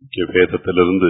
முக்கிய வேதத்திலிருந்து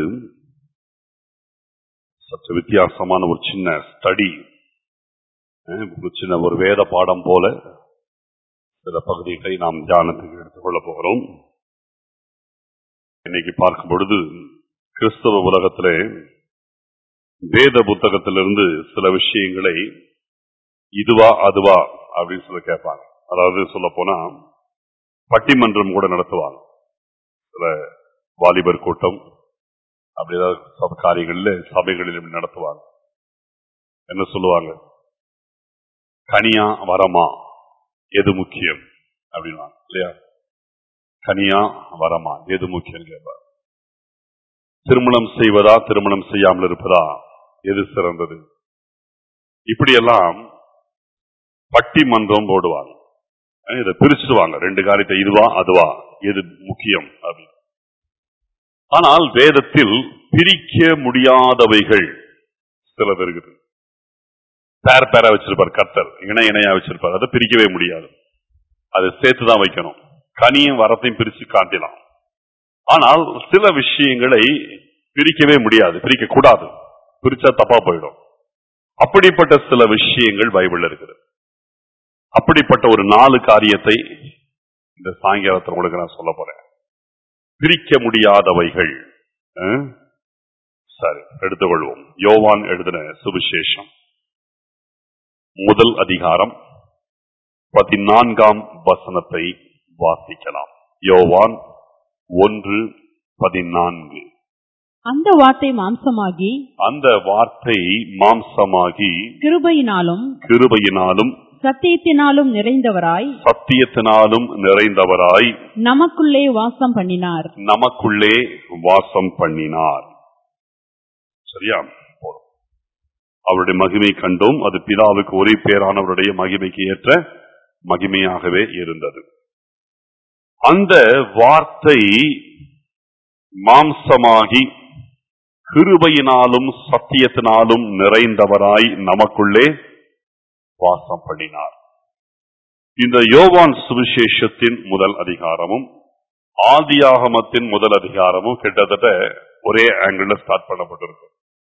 சற்று வித்தியாசமான ஒரு சின்ன ஸ்டடி ஒரு சின்ன ஒரு வேத பாடம் போல சில பகுதிகளை நாம் தியானத்துக்கு எடுத்துக்கொள்ள போகிறோம் இன்னைக்கு பார்க்கும் பொழுது கிறிஸ்தவ உலகத்திலே வேத புத்தகத்திலிருந்து சில விஷயங்களை இதுவா அதுவா அப்படின்னு சொல்லி கேட்பாங்க அதாவது சொல்ல போனா பட்டிமன்றம் கூட நடத்துவாங்க சில வாலிபர் கூட்டம் அப்படி ஏதாவது சப காரியங்கள்ல சபைகளில் இப்படி நடத்துவாங்க என்ன சொல்லுவாங்க கனியா வரமா எது முக்கியம் அப்படின்வாங்க இல்லையா கனியா வரமா எது முக்கியம் கேட்பார் திருமணம் செய்வதா திருமணம் செய்யாமல் இருப்பதா எது சிறந்தது இப்படியெல்லாம் பட்டிமன்றம் போடுவாங்க இதை பிரிச்சுடுவாங்க ரெண்டு காரியத்தை இதுவா அதுவா எது முக்கியம் அப்படின்னு ஆனால் வேதத்தில் பிரிக்க முடியாதவைகள் சிலது இருக்குது பேர் பேரா வச்சிருப்பார் கர்த்தர் இணை இணையா வச்சிருப்பார் அதை பிரிக்கவே முடியாது அதை சேர்த்துதான் வைக்கணும் கனியும் வரத்தையும் பிரிச்சு காட்டலாம் ஆனால் சில விஷயங்களை பிரிக்கவே முடியாது பிரிக்க கூடாது பிரிச்சா தப்பா போயிடும் அப்படிப்பட்ட சில விஷயங்கள் பைபிள் இருக்குது அப்படிப்பட்ட ஒரு நாலு காரியத்தை இந்த சாயங்காலத்தில் உங்களுக்கு நான் சொல்ல போறேன் பிரிக்க முடியாதவைகள் சரி எடுத்துக்கொள்வோம் யோவான் எழுதின சுவிசேஷம் முதல் அதிகாரம் பதினான்காம் வசனத்தை வாசிக்கலாம் யோவான் ஒன்று பதினான்கு அந்த வார்த்தை மாம்சமாகி அந்த வார்த்தை மாம்சமாகி கிருபையினாலும் கிருபையினாலும் சத்தியத்தினாலும் நிறைந்தவராய் சத்தியத்தினாலும் நிறைந்தவராய் நமக்குள்ளே வாசம் பண்ணினார் நமக்குள்ளே வாசம் பண்ணினார் சரியா போதும். அவருடைய மகிமை கண்டோம் அது பிதாவுக்கு ஒரே பேரானவருடைய மகிமைக்கு ஏற்ற மகிமையாகவே இருந்தது அந்த வார்த்தை மாம்சமாகி கிருபையினாலும் சத்தியத்தினாலும் நிறைந்தவராய் நமக்குள்ளே வாசம் பண்ணினார் இந்த யோவான் சுவிசேஷத்தின் முதல் அதிகாரமும் ஆதியாகமத்தின் முதல் அதிகாரமும் கிட்டத்தட்ட ஒரே ஆங்கிள் ஸ்டார்ட் பண்ணப்பட்டிருக்கு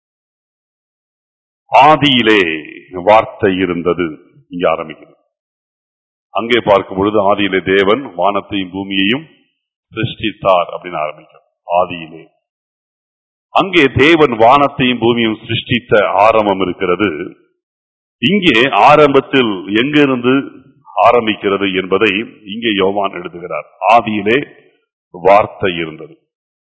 ஆதியிலே வார்த்தை இருந்தது இங்க ஆரம்பிக்குது அங்கே பார்க்கும் பொழுது ஆதியிலே தேவன் வானத்தையும் பூமியையும் சிருஷ்டித்தார் அப்படின்னு ஆரம்பிக்கும் ஆதியிலே அங்கே தேவன் வானத்தையும் பூமியும் சிருஷ்டித்த ஆரம்பம் இருக்கிறது இங்கே ஆரம்பத்தில் எங்கிருந்து ஆரம்பிக்கிறது என்பதை இங்கே யோவான் எழுதுகிறார் ஆதியிலே வார்த்தை இருந்தது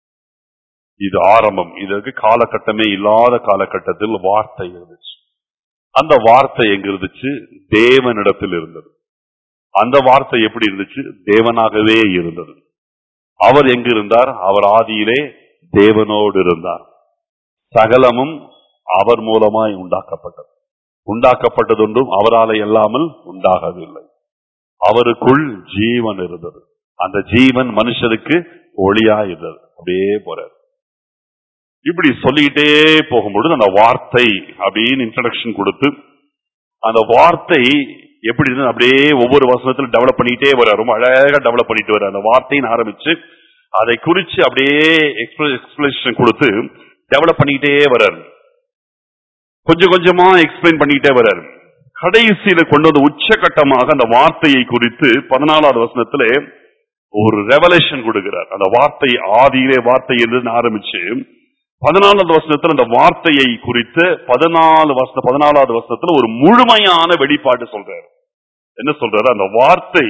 இது ஆரம்பம் இதற்கு காலகட்டமே இல்லாத காலகட்டத்தில் வார்த்தை இருந்துச்சு அந்த வார்த்தை எங்க இருந்துச்சு தேவனிடத்தில் இருந்தது அந்த வார்த்தை எப்படி இருந்துச்சு தேவனாகவே இருந்தது அவர் எங்கு இருந்தார் அவர் ஆதியிலே தேவனோடு இருந்தார் சகலமும் அவர் மூலமாய் உண்டாக்கப்பட்டது உண்டாக்கப்பட்டதொன்றும் அவரால் இல்லாமல் உண்டாகவில்லை அவருக்குள் ஜீவன் இருந்தது அந்த ஜீவன் மனுஷனுக்கு ஒளியா இருந்தது அப்படியே போறாரு இப்படி சொல்லிக்கிட்டே போகும்பொழுது அந்த வார்த்தை அப்படின்னு இன்ட்ரடக்ஷன் கொடுத்து அந்த வார்த்தை எப்படி இருந்து அப்படியே ஒவ்வொரு வசனத்திலும் டெவலப் பண்ணிக்கிட்டே வர ரொம்ப அழகா டெவலப் பண்ணிட்டு வர அந்த வார்த்தைன்னு ஆரம்பிச்சு அதை குறிச்சு அப்படியே எக்ஸ்பிளேஷன் கொடுத்து டெவலப் பண்ணிக்கிட்டே வர்றாரு கொஞ்சம் கொஞ்சமா எக்ஸ்பிளைன் பண்ணிக்கிட்டே வர்றாரு கடைசியில கொண்டு வந்து உச்சகட்டமாக அந்த வார்த்தையை குறித்து பதினாலாவது வசனத்துல ஒரு ரெவலேஷன் கொடுக்கிறார் அந்த வார்த்தை ஆதியிலே வார்த்தை என்று ஆரம்பிச்சு பதினாலாவது வசனத்துல அந்த வார்த்தையை குறித்து பதினாலு வசன பதினாலாவது வசனத்துல ஒரு முழுமையான வெளிப்பாடு சொல்றாரு என்ன சொல்றாரு அந்த வார்த்தை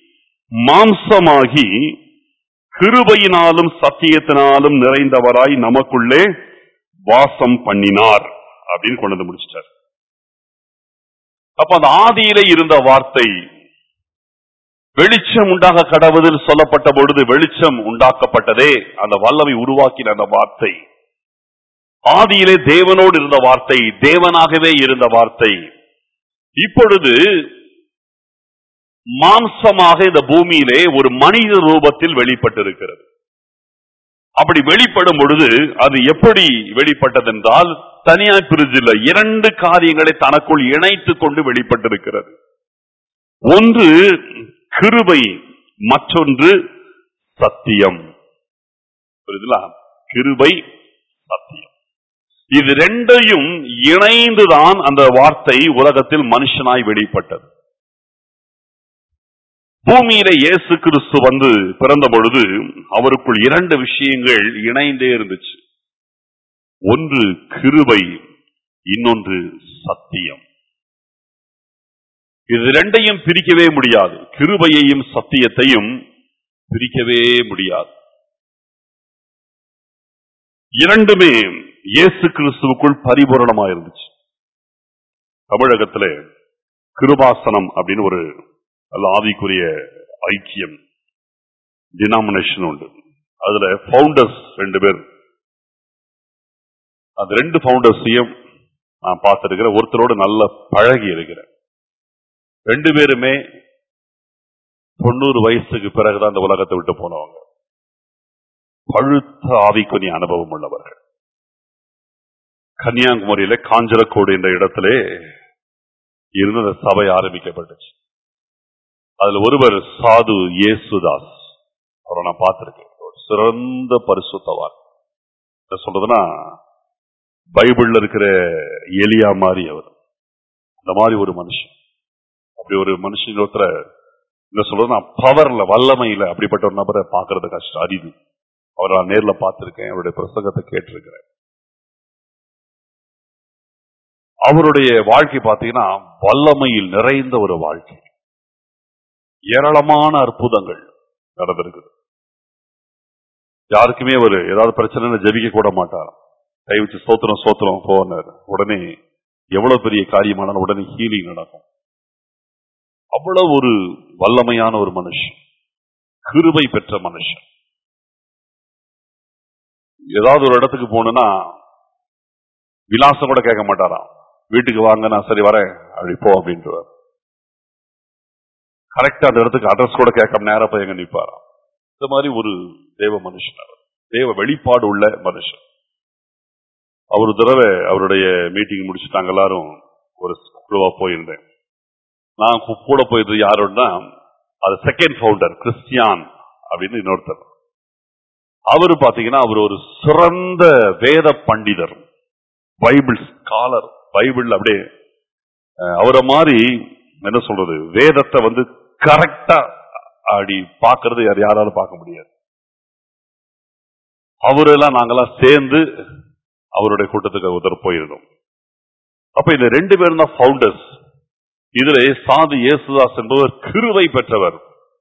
மாம்சமாகி கிருபையினாலும் சத்தியத்தினாலும் நிறைந்தவராய் நமக்குள்ளே வாசம் பண்ணினார் அப்படின்னு கொண்டு வந்து முடிச்சிட்டார் அப்ப அந்த ஆதியிலே இருந்த வார்த்தை வெளிச்சம் உண்டாக கடவுதில் சொல்லப்பட்ட பொழுது வெளிச்சம் உண்டாக்கப்பட்டதே அந்த வல்லமை உருவாக்கின அந்த வார்த்தை ஆதியிலே தேவனோடு இருந்த வார்த்தை தேவனாகவே இருந்த வார்த்தை இப்பொழுது மாம்சமாக இந்த பூமியிலே ஒரு மனித ரூபத்தில் வெளிப்பட்டிருக்கிறது அப்படி வெளிப்படும் பொழுது அது எப்படி வெளிப்பட்டதென்றால் தனியாய் பிரிஞ்சில்லை இரண்டு காரியங்களை தனக்குள் இணைத்துக் கொண்டு வெளிப்பட்டிருக்கிறது ஒன்று கிருபை மற்றொன்று சத்தியம் புரியுதுங்களா கிருபை சத்தியம் இது ரெண்டையும் இணைந்துதான் அந்த வார்த்தை உலகத்தில் மனுஷனாய் வெளிப்பட்டது பூமியில இயேசு கிறிஸ்து வந்து பிறந்த பொழுது அவருக்குள் இரண்டு விஷயங்கள் இணைந்தே இருந்துச்சு ஒன்று கிருபை இன்னொன்று சத்தியம் இது ரெண்டையும் பிரிக்கவே முடியாது கிருபையையும் சத்தியத்தையும் பிரிக்கவே முடியாது இரண்டுமே இயேசு கிறிஸ்துவுக்குள் பரிபூரணமா இருந்துச்சு தமிழகத்திலே கிருபாசனம் அப்படின்னு ஒரு நல்ல ஆவிக்குரிய ஐக்கியம் டினாமினேஷன் உண்டு அதுல ஃபவுண்டர்ஸ் ரெண்டு பேர் அந்த ரெண்டு ஃபவுண்டர்ஸையும் நான் பார்த்திருக்கிறேன் ஒருத்தரோடு நல்ல பழகி இருக்கிறேன் ரெண்டு பேருமே தொண்ணூறு வயசுக்கு பிறகுதான் அந்த உலகத்தை விட்டு போனவங்க பழுத்த ஆவிக்குரிய அனுபவம் உள்ளவர்கள் கன்னியாகுமரியில காஞ்சரக்கோடு என்ற இடத்திலே இருந்து அந்த சபை ஆரம்பிக்கப்பட்டுச்சு அதுல ஒருவர் சாது இயேசுதாஸ் அவரை நான் பார்த்திருக்கேன் ஒரு சிறந்த பரிசுத்தவான் என்ன சொல்றதுன்னா பைபிள்ல இருக்கிற எலியா மாதிரி அவர் அந்த மாதிரி ஒரு மனுஷன் அப்படி ஒரு மனுஷன் ஒருத்தர என்ன சொல்றதுன்னா பவர்ல வல்லமையில அப்படிப்பட்ட ஒரு நபரை பார்க்கறது கஷ்டம் அரிது அவரை நான் நேர்ல பார்த்திருக்கேன் அவருடைய பிரசங்கத்தை கேட்டிருக்கிறேன் அவருடைய வாழ்க்கை பார்த்தீங்கன்னா வல்லமையில் நிறைந்த ஒரு வாழ்க்கை ஏராளமான அற்புதங்கள் நடந்திருக்குது யாருக்குமே ஒரு ஏதாவது பிரச்சனை ஜெபிக்க கூட மாட்டார் கை வச்சு சோத்திரம் சோத்திரம் போனார் உடனே எவ்வளவு பெரிய காரியமானாலும் உடனே ஹீலிங் நடக்கும் அவ்வளவு ஒரு வல்லமையான ஒரு மனுஷன் கிருபை பெற்ற மனுஷன் ஏதாவது ஒரு இடத்துக்கு போகணும்னா விலாசம் கூட கேட்க மாட்டாராம் வீட்டுக்கு வாங்க நான் சரி வரேன் அப்படி போ அப்படின்ட்டு கரெக்டா அந்த இடத்துக்கு அட்ரஸ் கூட கேட்காம நேரா போய் எங்க நிப்பாராம் இந்த மாதிரி ஒரு தேவ மனுஷன் அவர் தேவ வெளிப்பாடு உள்ள மனுஷன் அவர் ஒரு தடவை அவருடைய மீட்டிங் முடிச்சுட்டாங்க எல்லாரும் ஒரு குழுவா போயிருந்தேன் நான் கு- கூட போயிருந்தது யாரோடனா அது செகண்ட் ஃபவுண்டர் கிறிஸ்டியான் அப்படின்னு இன்னொருத்தர் அவரு பாத்தீங்கன்னா அவர் ஒரு சிறந்த வேத பண்டிதர் பைபிள் ஸ்காலர் பைபிள் அப்படியே அஹ், அவரை மாதிரி என்ன சொல்றது வேதத்தை வந்து கரெக்டா அப்படி பாக்குறது யார் யாராலும் பார்க்க முடியாது அவரெல்லாம் நாங்கெல்லாம் சேர்ந்து அவருடைய கூட்டத்துக்கு உதர் போயிருந்தோம் அப்ப இந்த ரெண்டு பேரும் தான் ஃபவுண்டர்ஸ் இதுல சாது இயேசுதாஸ் என்பவர் கிருவை பெற்றவர்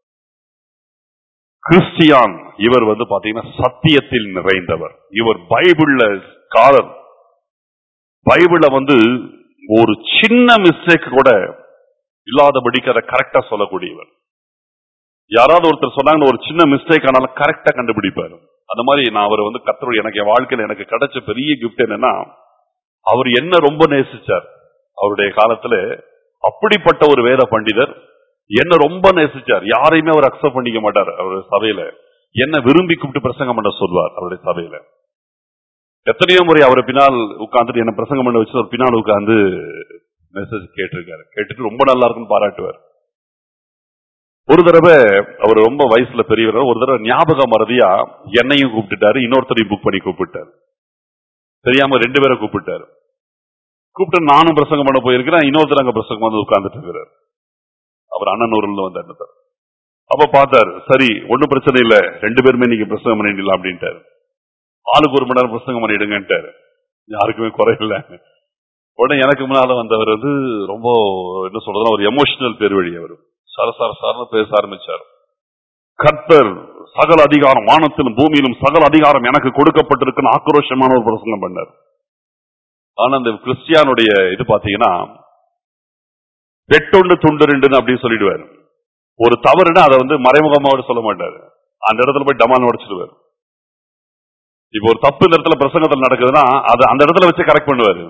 கிறிஸ்டியான் இவர் வந்து பாத்தீங்கன்னா சத்தியத்தில் நிறைந்தவர் இவர் பைபிள்ல ஸ்காலர் பைபிள்ல வந்து ஒரு சின்ன மிஸ்டேக் கூட இல்லாதபடிக்கு அதை கரெக்டா சொல்லக்கூடியவர் யாராவது ஒருத்தர் சொன்னாங்க ஒரு சின்ன மிஸ்டேக் ஆனாலும் கரெக்டா கண்டுபிடிப்பாரு அந்த மாதிரி நான் அவர் வந்து கத்தருடைய எனக்கு என் வாழ்க்கையில எனக்கு கிடைச்ச பெரிய கிஃப்ட் என்னன்னா அவர் என்ன ரொம்ப நேசிச்சார் அவருடைய காலத்துல அப்படிப்பட்ட ஒரு வேத பண்டிதர் என்ன ரொம்ப நேசிச்சார் யாரையுமே அவர் அக்செப்ட் பண்ணிக்க மாட்டார் அவருடைய சபையில என்ன விரும்பி கூப்பிட்டு பிரசங்கம் பண்ண சொல்வார் அவருடைய சபையில எத்தனையோ முறை அவரை பின்னால் உட்கார்ந்துட்டு என்ன பிரசங்கம் பண்ண வச்சு அவர் பின்னால் உட்கார்ந்து மெசேஜ் கேட்டிருக்காரு கேட்டுட்டு ரொம்ப நல்லா இருக்குன்னு பாராட்டுவார் ஒரு தடவை அவர் ரொம்ப வயசுல பெரியவர் ஒரு தடவை ஞாபக மறதியா என்னையும் கூப்பிட்டுட்டாரு இன்னொருத்தரையும் புக் பண்ணி கூப்பிட்டாரு தெரியாம ரெண்டு பேரை கூப்பிட்டாரு கூப்பிட்டு நானும் பிரசங்கம் பண்ண போயிருக்கிறேன் இன்னொருத்தர் அங்க பிரசங்கம் வந்து உட்கார்ந்துட்டு இருக்கிறார் அவர் அண்ணனூர்ல வந்து என்னத்தார் அப்ப பார்த்தாரு சரி ஒண்ணும் பிரச்சனை இல்ல ரெண்டு பேருமே நீங்க பிரசங்கம் பண்ணிடலாம் அப்படின்ட்டாரு ஆளுக்கு ஒரு மணி நேரம் பிரசங்கம் பண்ணிடுங்கன்ட்டாரு யாருக்குமே குறை இல்ல உடனே எனக்கு முன்னால வந்தவர் வந்து ரொம்ப என்ன சொல்றதுன்னா ஒரு எமோஷனல் பேர் வழி அவர் சர சர சரன்னு பேச ஆரம்பிச்சார் கர்த்தர் சகல அதிகாரம் வானத்திலும் பூமியிலும் சகல அதிகாரம் எனக்கு கொடுக்கப்பட்டிருக்குன்னு ஆக்ரோஷமான ஒரு பிரசங்கம் பண்ணார் ஆனா அந்த கிறிஸ்டியானுடைய இது பாத்தீங்கன்னா வெட்டொண்டு துண்டு ரெண்டுன்னு அப்படின்னு சொல்லிடுவாரு ஒரு தவறுனா அதை வந்து மறைமுகமாவோட சொல்ல மாட்டாரு அந்த இடத்துல போய் டமான் உடைச்சிடுவாரு இப்போ ஒரு தப்பு இந்த இடத்துல பிரசங்கத்தில் நடக்குதுன்னா அதை அந்த இடத்துல வச்சு கரெக்ட் பண்ணுவாரு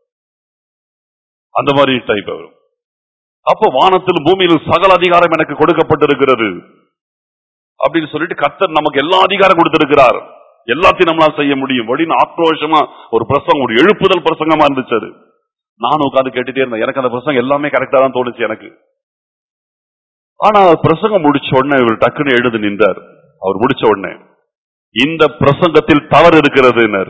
அந்த மாதிரி டைப் அவர் அப்போ வானத்திலும் பூமியிலும் சகல அதிகாரம் எனக்கு கொடுக்கப்பட்டிருக்கிறது அப்படின்னு சொல்லிட்டு கர்த்தர் நமக்கு எல்லா அதிகாரம் கொடுத்திருக்கிறார் எல்லாத்தையும் நம்மளால செய்ய முடியும் அப்படின்னு ஆக்ரோஷமா ஒரு பிரசங்கம் ஒரு எழுப்புதல் பிரசங்கமா இருந்துச்சு அது நானும் உட்கார்ந்து கேட்டுட்டே இருந்தேன் எனக்கு அந்த பிரசங்கம் எல்லாமே கரெக்டா தான் தோணுச்சு எனக்கு ஆனா பிரசங்கம் முடிச்ச உடனே இவர் டக்குன்னு எழுந்து நின்றார் அவர் முடிச்ச உடனே இந்த பிரசங்கத்தில் தவறு இருக்கிறதுன்னாரு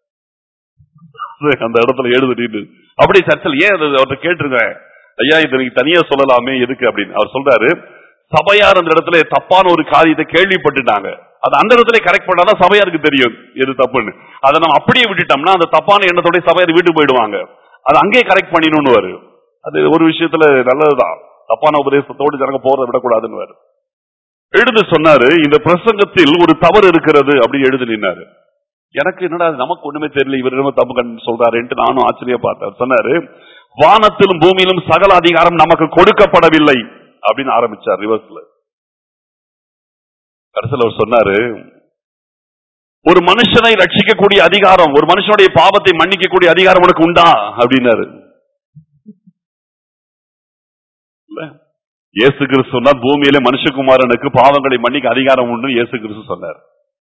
அந்த இடத்துல எழுதுட்டு அப்படி சர்ச்சல் ஏன் அது அவர்கிட்ட கேட்டிருங்க ஐயா இது நீங்க தனியா சொல்லலாமே எதுக்கு அப்படின்னு அவர் சொல்றாரு சபையார் அந்த இடத்துல தப்பான ஒரு காரியத்தை கேள்விப்பட்டுட்டாங்க அது அந்த இடத்துல கரெக்ட் பண்ணாதான் சபையாருக்கு தெரியும் எது தப்புன்னு அதை நம்ம அப்படியே விட்டுட்டோம்னா அந்த தப்பான எண்ணத்தோட சபையார் வீட்டுக்கு போயிடுவாங்க அது அங்கேயே கரெக்ட் பண்ணிடணும்னு வரு அது ஒரு விஷயத்துல நல்லதுதான் தப்பான உபதேசத்தோடு ஜனங்க போறதை விடக்கூடாதுன்னு வரு எழுந்து சொன்னாரு இந்த பிரசங்கத்தில் ஒரு தவறு இருக்கிறது அப்படி எழுதி நின்னாரு எனக்கு என்னடா இது நமக்கு ஒண்ணுமே தெரியல இவர் என்ன தப்பு கண்டு சொல்றாருன்ட்டு நானும் ஆச்சரிய பார்த்தேன் சொன்னாரு வானத்திலும் பூமியிலும் சகல அதிகாரம் நமக்கு கொடுக்கப்படவில்லை அப்படின்னு ஆரம்பிச்சார் ரிவர்ஸ்ல கடைசியில் அவர் சொன்னாரு ஒரு மனுஷனை ரட்சிக்கக்கூடிய அதிகாரம் ஒரு மனுஷனுடைய பாவத்தை மன்னிக்கக்கூடிய அதிகாரம் உனக்கு உண்டா அப்படின்னாரு இல்ல? இயேசு கிறிஸ்து சொன்னார் பூமியில மனுஷகுமாரனுக்கு பாவங்களை மன்னிக்க அதிகாரம் உண்டு இயேசு கிறிஸ்து சொன்னார்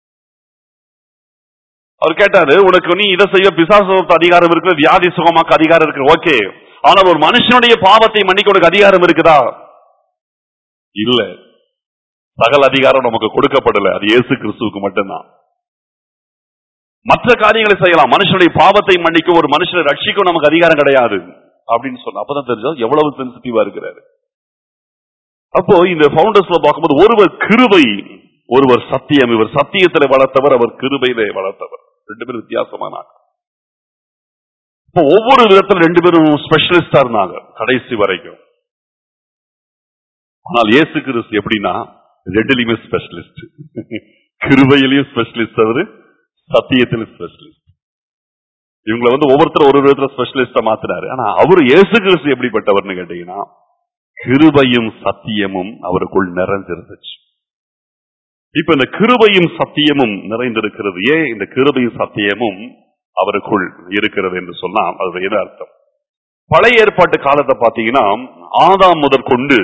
அவர் கேட்டாரு உனக்கு நீ இதை செய்ய பிசாசத்து அதிகாரம் இருக்கு வியாதி சுகமாக்க அதிகாரம் இருக்கு ஓகே ஆனால் ஒரு மனுஷனுடைய பாவத்தை மன்னிக்க உனக்கு அதிகாரம் இருக்குதா இல்ல சகல அதிகாரம் நமக்கு கொடுக்கப்படல அது இயேசு கிறிஸ்துவுக்கு மட்டும்தான் மற்ற காரியங்களை செய்யலாம் மனுஷனுடைய பாவத்தை மன்னிக்க ஒரு மனுஷனை ரட்சிக்க நமக்கு அதிகாரம் கிடையாது அப்படின்னு சொன்ன அப்பதான் தெரிஞ்சது எவ்வளவு சென்சிட்டிவா இருக்கிறாரு அப்போ இந்த பவுண்டர்ஸ்ல பார்க்கும்போது ஒருவர் கிருபை ஒருவர் சத்தியம் இவர் சத்தியத்தில் வளர்த்தவர் அவர் கிருபையிலே வளர்த்தவர் ரெண்டு பேரும் வித்தியாசமான ஆட்கள். இப்போ ஒவ்வொரு விதத்துல ரெண்டு பேரும் ஸ்பெஷலிஸ்டா இருந்தாங்க கடைசி வரைக்கும் ஆனால் இயேசு கிறிஸ்து எப்படின்னா ரெண்டுலயுமே ஸ்பெஷலிஸ்ட் கிருபையிலையும் ஸ்பெஷலிஸ்ட் அவரு சத்தியத்திலும் ஸ்பெஷலிஸ்ட் இவங்களை வந்து ஒவ்வொருத்தரும் ஒரு விதத்துல ஸ்பெஷலிஸ்டா மாத்தினாரு ஆனா அவரு இயேசு கிறிஸ்து எப்படிப்பட்டவர்னு கேட்டீங்கன்னா கிருபையும் சத்தியமும் அவருக்குள் நிறைஞ்சிருந்துச்சு இப்ப இந்த கிருபையும் சத்தியமும் நிறைந்திருக்கிறது ஏன் இந்த கிருபையும் சத்தியமும் அவருக்குள் இருக்கிறது என்று சொன்னா அது என்ன அர்த்தம் பழைய ஏற்பாட்டு காலத்தை பாத்தீங்கன்னா ஆதாம் முதற்கொண்டு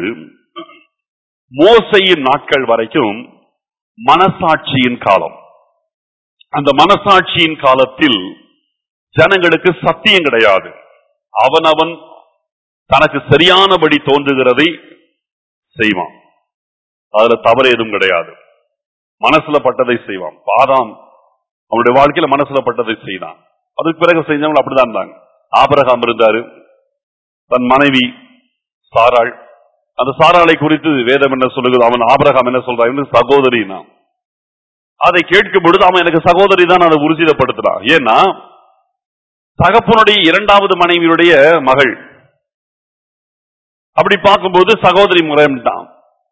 மோசையின் நாட்கள் வரைக்கும் மனசாட்சியின் காலம் அந்த மனசாட்சியின் காலத்தில் ஜனங்களுக்கு சத்தியம் கிடையாது அவனவன் தனக்கு சரியானபடி தோன்றுகிறதை செய்வான் அதுல தவறு எதுவும் கிடையாது மனசுல பட்டதை செய்வான் பாதாம் அவனுடைய வாழ்க்கையில மனசுல பட்டதை செய்தான் அதுக்கு பிறகு செஞ்சவங்க அப்படிதான் இருந்தாங்க ஆபரகாம் இருந்தாரு தன் மனைவி சாராள் அந்த சாராளை குறித்து வேதம் என்ன சொல்லுகிறது அவன் ஆபரகாம் என்ன சொல்றான் சகோதரி நான் அதை கேட்கும் பொழுது அவன் எனக்கு சகோதரி தான் அதை உறுதிப்படுத்துறான் ஏன்னா தகப்பனுடைய இரண்டாவது மனைவியுடைய மகள் அப்படி பார்க்கும்போது சகோதரி முறைன்ட்டான்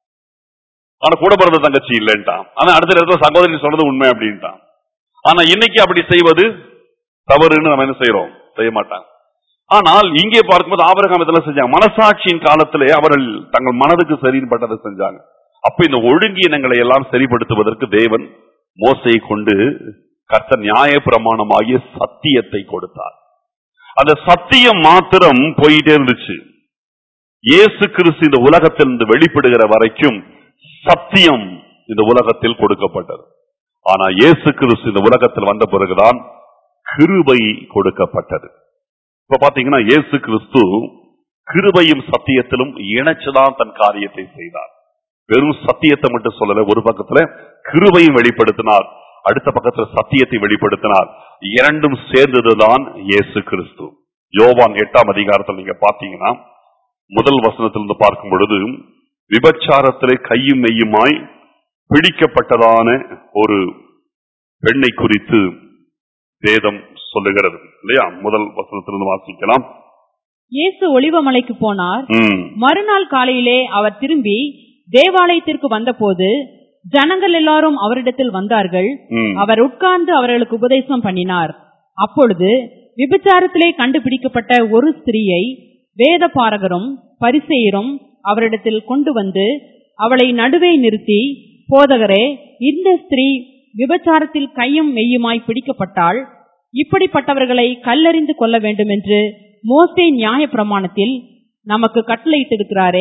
ஆனா கூட பிறந்த தங்கச்சி இல்லைன்ட்டான் ஆனா அடுத்த இடத்துல சகோதரி சொல்றது உண்மை அப்படின்ட்டான் ஆனா இன்னைக்கு அப்படி செய்வது தவறுன்னு நம்ம என்ன செய்யறோம் செய்ய மாட்டாங்க ஆனால் இங்கே பார்க்கும்போது ஆபரகம் இதெல்லாம் செஞ்சாங்க மனசாட்சியின் காலத்திலே அவர்கள் தங்கள் மனதுக்கு சரிப்பட்டதை செஞ்சாங்க அப்ப இந்த ஒழுங்கீனங்களை எல்லாம் சரிப்படுத்துவதற்கு தேவன் மோசையை கொண்டு கர்த்தர் நியாய பிரமாணமாகிய சத்தியத்தை கொடுத்தார் அந்த சத்தியம் மாத்திரம் போயிட்டே இருந்துச்சு இயேசு கிறிஸ்து இந்த உலகத்திலிருந்து வெளிப்படுகிற வரைக்கும் சத்தியம் இந்த உலகத்தில் கொடுக்கப்பட்டது ஆனா இயேசு கிறிஸ்து இந்த உலகத்தில் வந்த பிறகுதான் கிருபை கொடுக்கப்பட்டது இப்ப பாத்தீங்கன்னா இயேசு கிறிஸ்து கிருபையும் சத்தியத்திலும் இணைச்சுதான் தன் காரியத்தை செய்தார் வெறும் சத்தியத்தை மட்டும் சொல்லல ஒரு பக்கத்துல கிருபையும் வெளிப்படுத்தினார் அடுத்த பக்கத்துல சத்தியத்தை வெளிப்படுத்தினார் இரண்டும் சேர்ந்ததுதான் இயேசு கிறிஸ்து யோவான் எட்டாம் அதிகாரத்தில் நீங்க பாத்தீங்கன்னா முதல் வசனத்திலிருந்து பார்க்கும் பொழுது விபச்சாரத்திலே கையும் மெய்யுமாய் பிடிக்கப்பட்டதான ஒரு பெண்ணை குறித்து வேதம் சொல்லுகிறது இல்லையா முதல் வசனத்திலிருந்து வாசிக்கலாம் இயேசு ஒளிவமலைக்கு போனார் ம், மறுநாள் காலையிலே அவர் திரும்பி தேவாலயத்திற்கு வந்தபோது ஜனங்கள் எல்லாரும் அவரிடத்தில் வந்தார்கள் ம். அவர் உட்கார்ந்து அவர்களுக்கு உபதேசம் பண்ணினார் அப்பொழுது விபச்சாரத்திலே கண்டுபிடிக்கப்பட்ட ஒரு ஸ்திரீயை வேத பாரகரும் பரிசேயரும் அவரிடத்தில் கொண்டு வந்து அவளை நடுவே நிறுத்தி போதகரே இந்த ஸ்திரீ விபச்சாரத்தில் கையும் மெய்யுமாய் பிடிக்கப்பட்டால் இப்படிப்பட்டவர்களை கல்லறிந்து கொள்ள வேண்டும் என்று மோசே நியாய பிரமாணத்தில் நமக்கு கட்டளையிட்டிருக்கிறாரே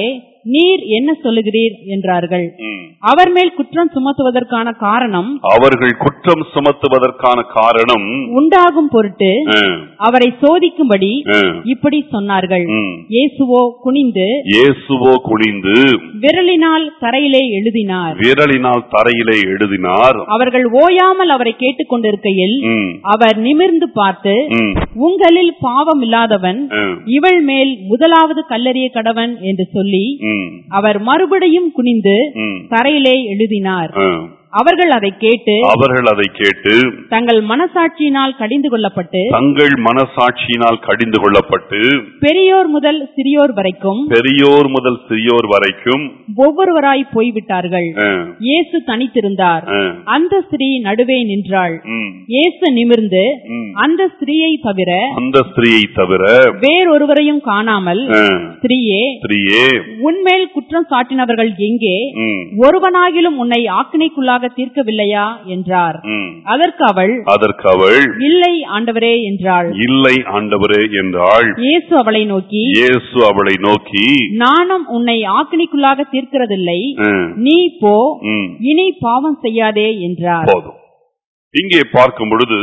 நீர் என்ன சொல்லுகிறீர் என்றார்கள் ம். அவர் மேல் குற்றம் சுமத்துவதற்கான காரணம் அவர்கள் குற்றம் சுமத்துவதற்கான காரணம் உண்டாகும் பொருட்டு ம், அவரை சோதிக்கும்படி ம், இப்படி சொன்னார்கள் ம். இயேசுவோ குனிந்து இயேசுவோ குனிந்து விரலினால் தரையிலே எழுதினார் விரலினால் தரையிலே எழுதினார் அவர்கள் ஓயாமல் அவரை கேட்டுக்கொண்டிருக்கையில் ம், அவர் நிமிர்ந்து பார்த்து ம், உங்களில் பாவம் இல்லாதவன் ம், இவள் மேல் முதலாவது கல்லறிய கடவன் என்று சொல்லி ம், அவர் மறுபடியும் குனிந்து ம், தரையிலே எழுதினார் ம். அவர்கள் அதை கேட்டு அவர்கள் அதை கேட்டு தங்கள் மனசாட்சியினால் கடிந்து கொள்ளப்பட்டு தங்கள் மனசாட்சியினால் கடிந்து கொள்ளப்பட்டு பெரியோர் முதல் சிறியோர் வரைக்கும் பெரியோர் முதல் சிறியோர் வரைக்கும் ஒவ்வொருவராய் போய்விட்டார்கள் ம், இயேசு தனித்திருந்தார் ம், அந்த ஸ்திரீ நடுவே நின்றாள் ம், இயேசு நிமிர்ந்து ம். அந்த ஸ்திரீயை தவிர அந்த ஸ்திரீயை தவிர வேறொருவரையும் காணாமல் ம், ஸ்திரீயே ஸ்திரீயே உன்மேல் குற்றம் சாட்டினவர்கள் எங்கே ம், ஒருவனாகிலும் உன்னை ஆக்கினைக்குள்ளாக தீர்க்கவில்லையா என்றார் ம். அதற்கு அவள் அதற்கு அவள் இல்லை ஆண்டவரே என்றாள் இல்லை ஆண்டவரே என்றாள் இயேசு அவளை நோக்கி இயேசு அவளை நோக்கி நானும் உன்னை ஆக்கினைக்குள்ளாக தீர்க்கிறதில்லை ம், நீ போ ம், இனி பாவம் செய்யாதே என்றார் போதும் இங்கே பார்க்கும் பொழுது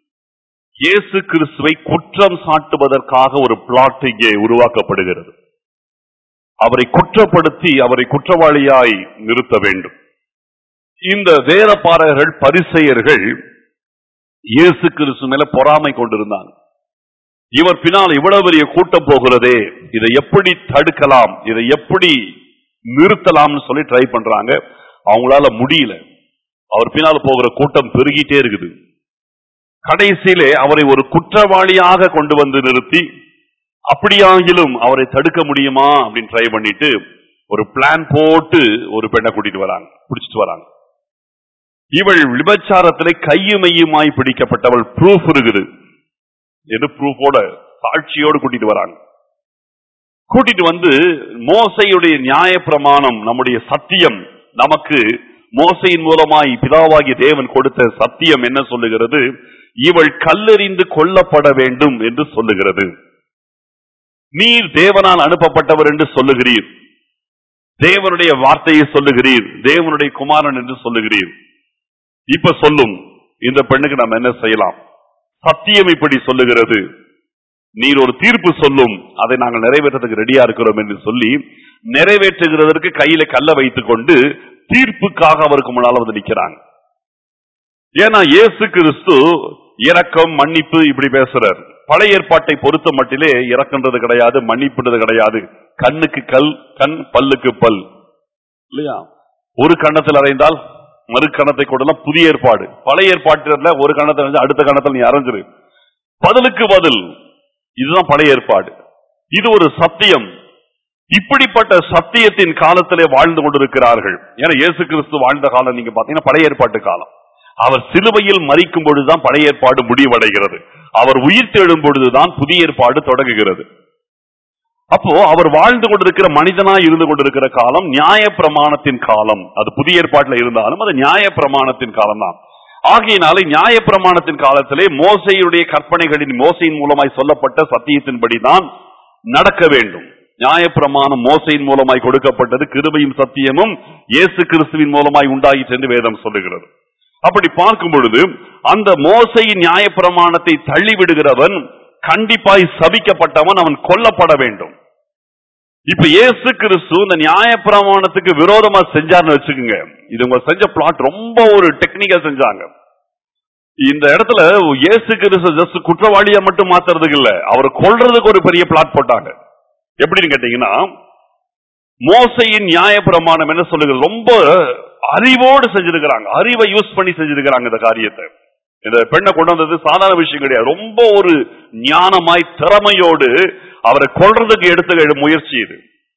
இயேசு கிறிஸ்துவை குற்றம் சாட்டுவதற்காக ஒரு பிளாட் இங்கே உருவாக்கப்படுகிறது அவரை குற்றப்படுத்தி அவரை குற்றவாளியாய் நிறுத்த வேண்டும் இந்த வேதப்பாரகர்கள் பரிசெயர்கள் இயேசு கிறிஸ்து மேல பொறாமை கொண்டிருந்தாங்க இவர் பின்னால் இவ்வளவு பெரிய கூட்டம் போகிறதே இதை எப்படி தடுக்கலாம் இதை எப்படி நிறுத்தலாம்னு சொல்லி ட்ரை பண்றாங்க அவங்களால முடியல அவர் பின்னால் போகிற கூட்டம் பெருகிட்டே இருக்குது கடைசியிலே அவரை ஒரு குற்றவாளியாக கொண்டு வந்து நிறுத்தி அப்படியாகிலும் அவரை தடுக்க முடியுமா அப்படின்னு ட்ரை பண்ணிட்டு ஒரு பிளான் போட்டு ஒரு பெண்ணை கூட்டிட்டு வராங்க பிடிச்சிட்டு வராங்க இவள் விபச்சாரத்திலே கையும் மையுமாய் பிடிக்கப்பட்டவள் ப்ரூஃப் இருக்குது எது ப்ரூஃபோட சாட்சியோடு கூட்டிட்டு வராங்க கூட்டிட்டு வந்து மோசையுடைய நியாயப்பிரமாணம் நம்முடைய சத்தியம் நமக்கு மோசையின் மூலமாய் பிதாவாகிய தேவன் கொடுத்த சத்தியம் என்ன சொல்லுகிறது இவள் கல்லெறிந்து கொல்லப்பட வேண்டும் என்று சொல்லுகிறது நீர் தேவனால் அனுப்பப்பட்டவர் என்று சொல்லுகிறீர் தேவனுடைய வார்த்தையை சொல்லுகிறீர் தேவனுடைய குமாரன் என்று சொல்லுகிறீர் இப்ப சொல்லும் இந்த பெண்ணுக்கு நம்ம என்ன செய்யலாம் சத்தியம் இப்படி சொல்லுகிறது நீர் ஒரு தீர்ப்பு சொல்லும் அதை நாங்கள் நிறைவேற்றதுக்கு ரெடியா இருக்கிறோம் என்று சொல்லி நிறைவேற்றுகிறதற்கு கையில கல்ல வைத்துக் கொண்டு தீர்ப்புக்காக அவருக்கு முன்னால வந்து நிக்கிறாங்க ஏன்னா இயேசு கிறிஸ்து இரக்கம் மன்னிப்பு இப்படி பேசுறார் பழைய ஏற்பாட்டை பொறுத்த மட்டிலே இறக்குன்றது கிடையாது மன்னிப்புன்றது கிடையாது கண்ணுக்கு கல் கண் பல்லுக்கு பல் இல்லையா ஒரு கண்ணத்தில் அறைந்தால் மறு கணத்தை கொண்டலாம் புதிய ஏற்பாடு பழைய ஏற்பாட்டில் ஒரு கணத்தில் அறைஞ்சா அடுத்த கணத்தில் நீ அரைஞ்சிரு பதிலுக்கு பதில் இதுதான் பழைய ஏற்பாடு இது ஒரு சத்தியம் இப்படிப்பட்ட சத்தியத்தின் காலத்திலே வாழ்ந்து கொண்டிருக்கிறார்கள் ஏன்னா இயேசு கிறிஸ்து வாழ்ந்த காலம் நீங்க பாத்தீங்கன்னா பழைய ஏற்பாட்டு காலம் அவர் சிலுவையில் மறிக்கும் பொழுதுதான் பழைய ஏற்பாடு முடிவடைகிறது அவர் உயிர் தெழும் பொழுதுதான் புதிய ஏற்பாடு தொடங்குகிறது அப்போ அவர் வாழ்ந்து கொண்டிருக்கிற மனிதனாய் இருந்து கொண்டிருக்கிற காலம் நியாய பிரமாணத்தின் காலம் அது புதிய ஏற்பாட்டில் இருந்தாலும் அது நியாய பிரமாணத்தின் காலம் தான் ஆகையினாலே நியாய பிரமாணத்தின் காலத்திலே மோசையுடைய கற்பனைகளின் மோசையின் மூலமாய் சொல்லப்பட்ட சத்தியத்தின்படிதான் நடக்க வேண்டும் நியாயப்பிரமாணம் மோசையின் மூலமாய் கொடுக்கப்பட்டது கிருபையும் சத்தியமும் இயேசு கிறிஸ்துவின் மூலமாய் உண்டாயிற்று என்று வேதம் சொல்லுகிறது அப்படி பார்க்கும் பொழுது அந்த மோசையின் நியாயப்பிரமாணத்தை தள்ளிவிடுகிறவன் கண்டிப்பாய் சபிக்கப்பட்டவன் அவன் கொல்லப்பட வேண்டும் இப்ப இயேசு கிறிஸ்து இந்த நியாயப்பிரமாணத்துக்கு விரோதமா செஞ்சார்னு வச்சுக்கோங்க இது உங்க செஞ்ச பிளாட் ரொம்ப ஒரு டெக்னிக்கா செஞ்சாங்க இந்த இடத்துல இயேசு கிறிஸ்து ஜஸ்ட் குற்றவாளியா மட்டும் மாத்துறதுக்கு இல்ல அவரை கொல்றதுக்கு ஒரு பெரிய பிளாட் போட்டாங்க எப்படின்னு கேட்டீங்கன்னா மோசையின் நியாயப்பிரமாணம் என்ன சொல்லுகிறது ரொம்ப அறிவோடு செஞ்சிருக்கிறாங்க அறிவை யூஸ் பண்ணி செஞ்சிருக்கிறாங்க இந்த காரியத்தை இந்த பெண்ணை கொண்டு வந்தது சாதாரண விஷயம் கிடையாது ரொம்ப ஒரு ஞானமாய் திறமையோடு அவரை கொல்றதுக்கு எடுத்த முயற்சி இது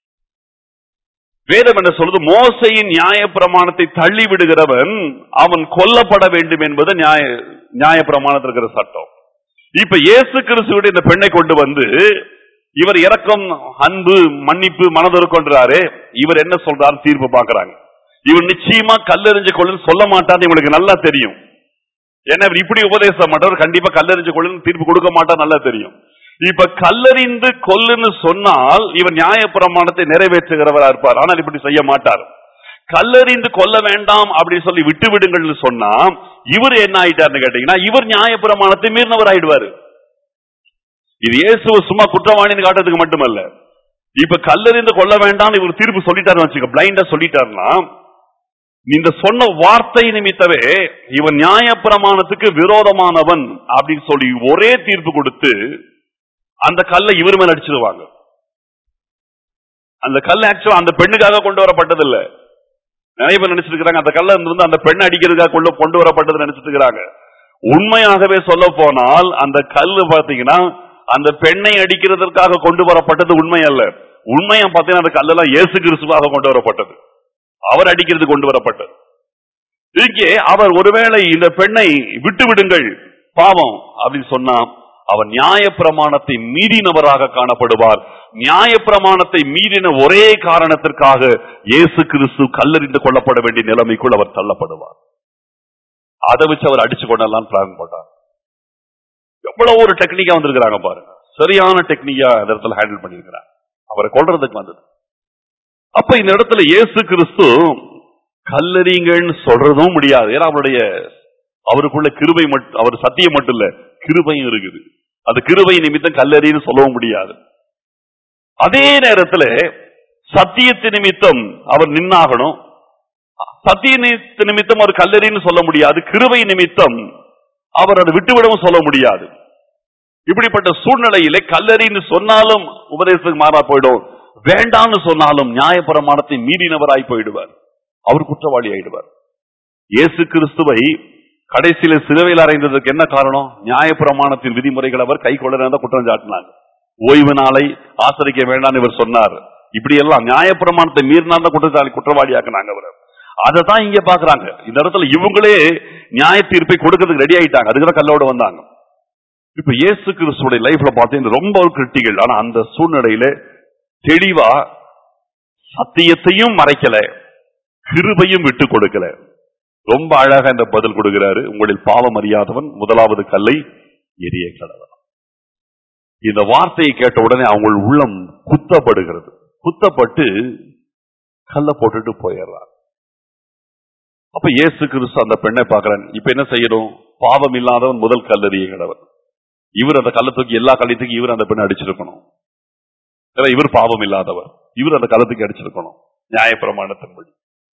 வேதம் என்ன சொல்றது மோசையின் நியாய பிரமாணத்தை தள்ளி விடுகிறவன் அவன் கொல்லப்பட வேண்டும் என்பது நியாய நியாய பிரமாணத்தில் இருக்கிற சட்டம் இப்ப இயேசு கிறிஸ்துவோட இந்த பெண்ணை கொண்டு வந்து இவர் இரக்கம் அன்பு மன்னிப்பு மனதிருக்கொன்றாரு இவர் என்ன சொல்றாரு தீர்ப்பு பாக்குறாங்க இவர் நிச்சயமா கல்லெறிஞ்சு கொள்ளுன்னு சொல்ல மாட்டான்னு இவங்களுக்கு நல்லா தெரியும் ஏன்னா இவர் இப்படி உபதேசம் மாட்டவர் கண்டிப்பா கல்லெறிஞ்சு கொள்ளுன்னு தீர்ப்பு கொடுக்க மாட்டார் நல்லா தெரியும் இப்ப கல்லறிந்து கொல்லுன்னு சொன்னால் இவர் நியாயப்பிரமாணத்தை நிறைவேற்றுகிறவரா இருப்பார் ஆனால் இப்படி செய்ய மாட்டார் கல்லறிந்து கொல்ல வேண்டாம் அப்படின்னு சொல்லி விட்டு விடுங்கள்னு சொன்னா இவர் என்ன ஆயிட்டாருன்னு கேட்டீங்கன்னா இவர் நியாயப்பிரமாணத்தை மீறினவர் ஆயிடுவாரு இது இயேசுவ சும்மா குற்றவாளின்னு காட்டுறதுக்கு மட்டுமல்ல இப்ப கல்லறிந்து கொல்ல வேண்டாம் இவர் தீர்ப்பு சொல்லிட்டாருன்னு வச்சுக்க பிளைண்டா சொல்லிட்டாருன்னா இந்த சொன்ன வார்த்தை நிமித்தவே இவன் நியாயப்பிரமாணத்துக்கு விரோதமானவன் அப்படின்னு சொல்லி ஒரே தீர்ப்பு கொடுத்து அந்த கல்லை இவர் மேல அடிச்சிருவாங்க அந்த கல் ஆக்சுவலா அந்த பெண்ணுக்காக கொண்டு வரப்பட்டது இல்ல நிறைய பேர் நினைச்சிட்டு இருக்காங்க அந்த கல்ல இருந்து அந்த பெண்ணை அடிக்கிறதுக்காக கொண்டு கொண்டு வரப்பட்டது நினைச்சிட்டு இருக்காங்க உண்மையாகவே சொல்ல போனால் அந்த கல்லு பாத்தீங்கன்னா அந்த பெண்ணை அடிக்கிறதற்காக கொண்டு வரப்பட்டது உண்மை அல்ல உண்மையா பாத்தீங்கன்னா அந்த கல்லெல்லாம் இயேசு கிறிஸ்துவாக கொண்டு வரப்பட்டது அவர் அடிக்கிறது கொண்டு வரப்பட்டது இங்கே அவர் ஒருவேளை இந்த பெண்ணை விட்டு விடுங்கள் பாவம் அப்படின்னு சொன்னா அவர் நியாயப்பிரமாணத்தை மீறினவராக காணப்படுவார் நியாயப்பிரமாணத்தை மீறின ஒரே காரணத்திற்காக இயேசு கிறிஸ்து கல்லறிந்து கொள்ளப்பட வேண்டிய நிலைமைக்குள் அவர் தள்ளப்படுவார் அதை வச்சு அவர் அடிச்சு கொண்டெல்லாம் பிளான் போட்டார் எவ்வளவு ஒரு டெக்னிக்கா வந்திருக்கிறாங்க பாருங்க சரியான டெக்னிக்கா இந்த இடத்துல ஹேண்டில் பண்ணிருக்கிறாங்க அவரை கொல்றதுக்கு வந்தது அப்ப இந்த இடத்துல இயேசு கிறிஸ்து கல்லறிங்கன்னு சொல்றதும் முடியாது ஏன்னா அவருடைய அவருக்குள்ள கிருபை மட்டும் அவர் சத்தியம் மட்டும் இல்ல கிருபையும் இருக்குது அந்த கிருபை நிமித்தம் கல்லறின்னு சொல்லவும் முடியாது அதே நேரத்துல சத்தியத்து நிமித்தம் அவர் நின்னாகணும் சத்திய நி- நிமித்தம் அவர் கல்லறின்னு சொல்ல முடியாது கிருபை நிமித்தம் அவர் அதை விட்டுவிடவும் சொல்ல முடியாது இப்படிப்பட்ட சூழ்நிலையிலே கல்லறின்னு சொன்னாலும் உபதேசத்துக்கு மாறா போயிடும் வேண்டாம்னு சொன்னாலும் நியாயப்பிரமாணத்தை மீறினவராய் போயிடுவார் அவர் குற்றவாளி ஆயிடுவார் இயேசு கிறிஸ்துவை கடைசியில சிலுவையில் அறைந்ததற்கு என்ன காரணம் நியாயப்பிரமாணத்தின் விதிமுறைகள் அவர் கை கொள்ள குற்றம் சாட்டினாங்க ஓய்வு நாளை ஆசரிக்க வேண்டாம்னு இவர் சொன்னார் இப்படி எல்லாம் நியாயப்பிரமாணத்தை மீறினார் குற்றச்சாலி குற்றவாளியாக்குனாங்க அவர் அதை தான் இங்க பாக்குறாங்க இந்த இடத்துல இவங்களே நியாய தீர்ப்பை கொடுக்கறதுக்கு ரெடி ஆயிட்டாங்க அதுக்கு கல்லோட வந்தாங்க இப்ப இயேசு கிறிஸ்துவோட லைஃப்ல பார்த்தீங்கன்னா ரொம்ப ஒரு கிரிட்டிக்கல் ஆனா அந்த சூழ்நிலையில தெளிவா சத்தியத்தையும் மறைக்கல கிருபையும் விட்டு கொடுக்கல ரொம்ப அழகா இந்த பதில் கொடுக்கிறாரு உங்களில் பாவம் அறியாதவன் முதலாவது கல்லை எரிய கடவன் இந்த வார்த்தையை கேட்ட உடனே அவங்க உள்ளம் குத்தப்படுகிறது குத்தப்பட்டு கல்ல போட்டுட்டு போயிடுறாங்க அப்ப இயேசு கிறிஸ்து அந்த பெண்ணை பார்க்கறான் இப்ப என்ன செய்யணும் பாவம் இல்லாதவன் முதல் கல்லறிய கடவன் இவர் அந்த கல்லை தூக்கி எல்லா கல்லைத்துக்கு இவர் அந்த பெண்ணை அடிச்சிருக்கணும் ஏன்னா இவர் பாவம் இல்லாதவர் இவர் அந்த கள்ளத்துக்கு அடிச்சிருக்கணும் நியாயப்பிரமாணத்தின்படி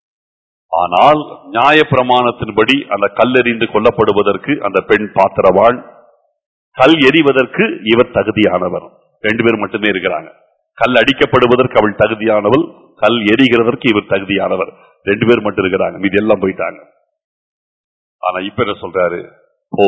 ஆனால் நியாயப்பிரமாணத்தின்படி அந்த கல்லெறிந்து கொல்லப்படுவதற்கு அந்த பெண் பாத்திரவாள் கல் எறிவதற்கு இவர் தகுதியானவர் ரெண்டு பேர் மட்டுமே இருக்கிறாங்க கல் அடிக்கப்படுவதற்கு அவள் தகுதியானவள் கல் எரிகிறதற்கு இவர் தகுதியானவர் ரெண்டு பேர் மட்டும் இருக்கிறாங்க மீதி எல்லாம் போயிட்டாங்க ஆனா இப்ப என்ன சொல்றாரு ஓ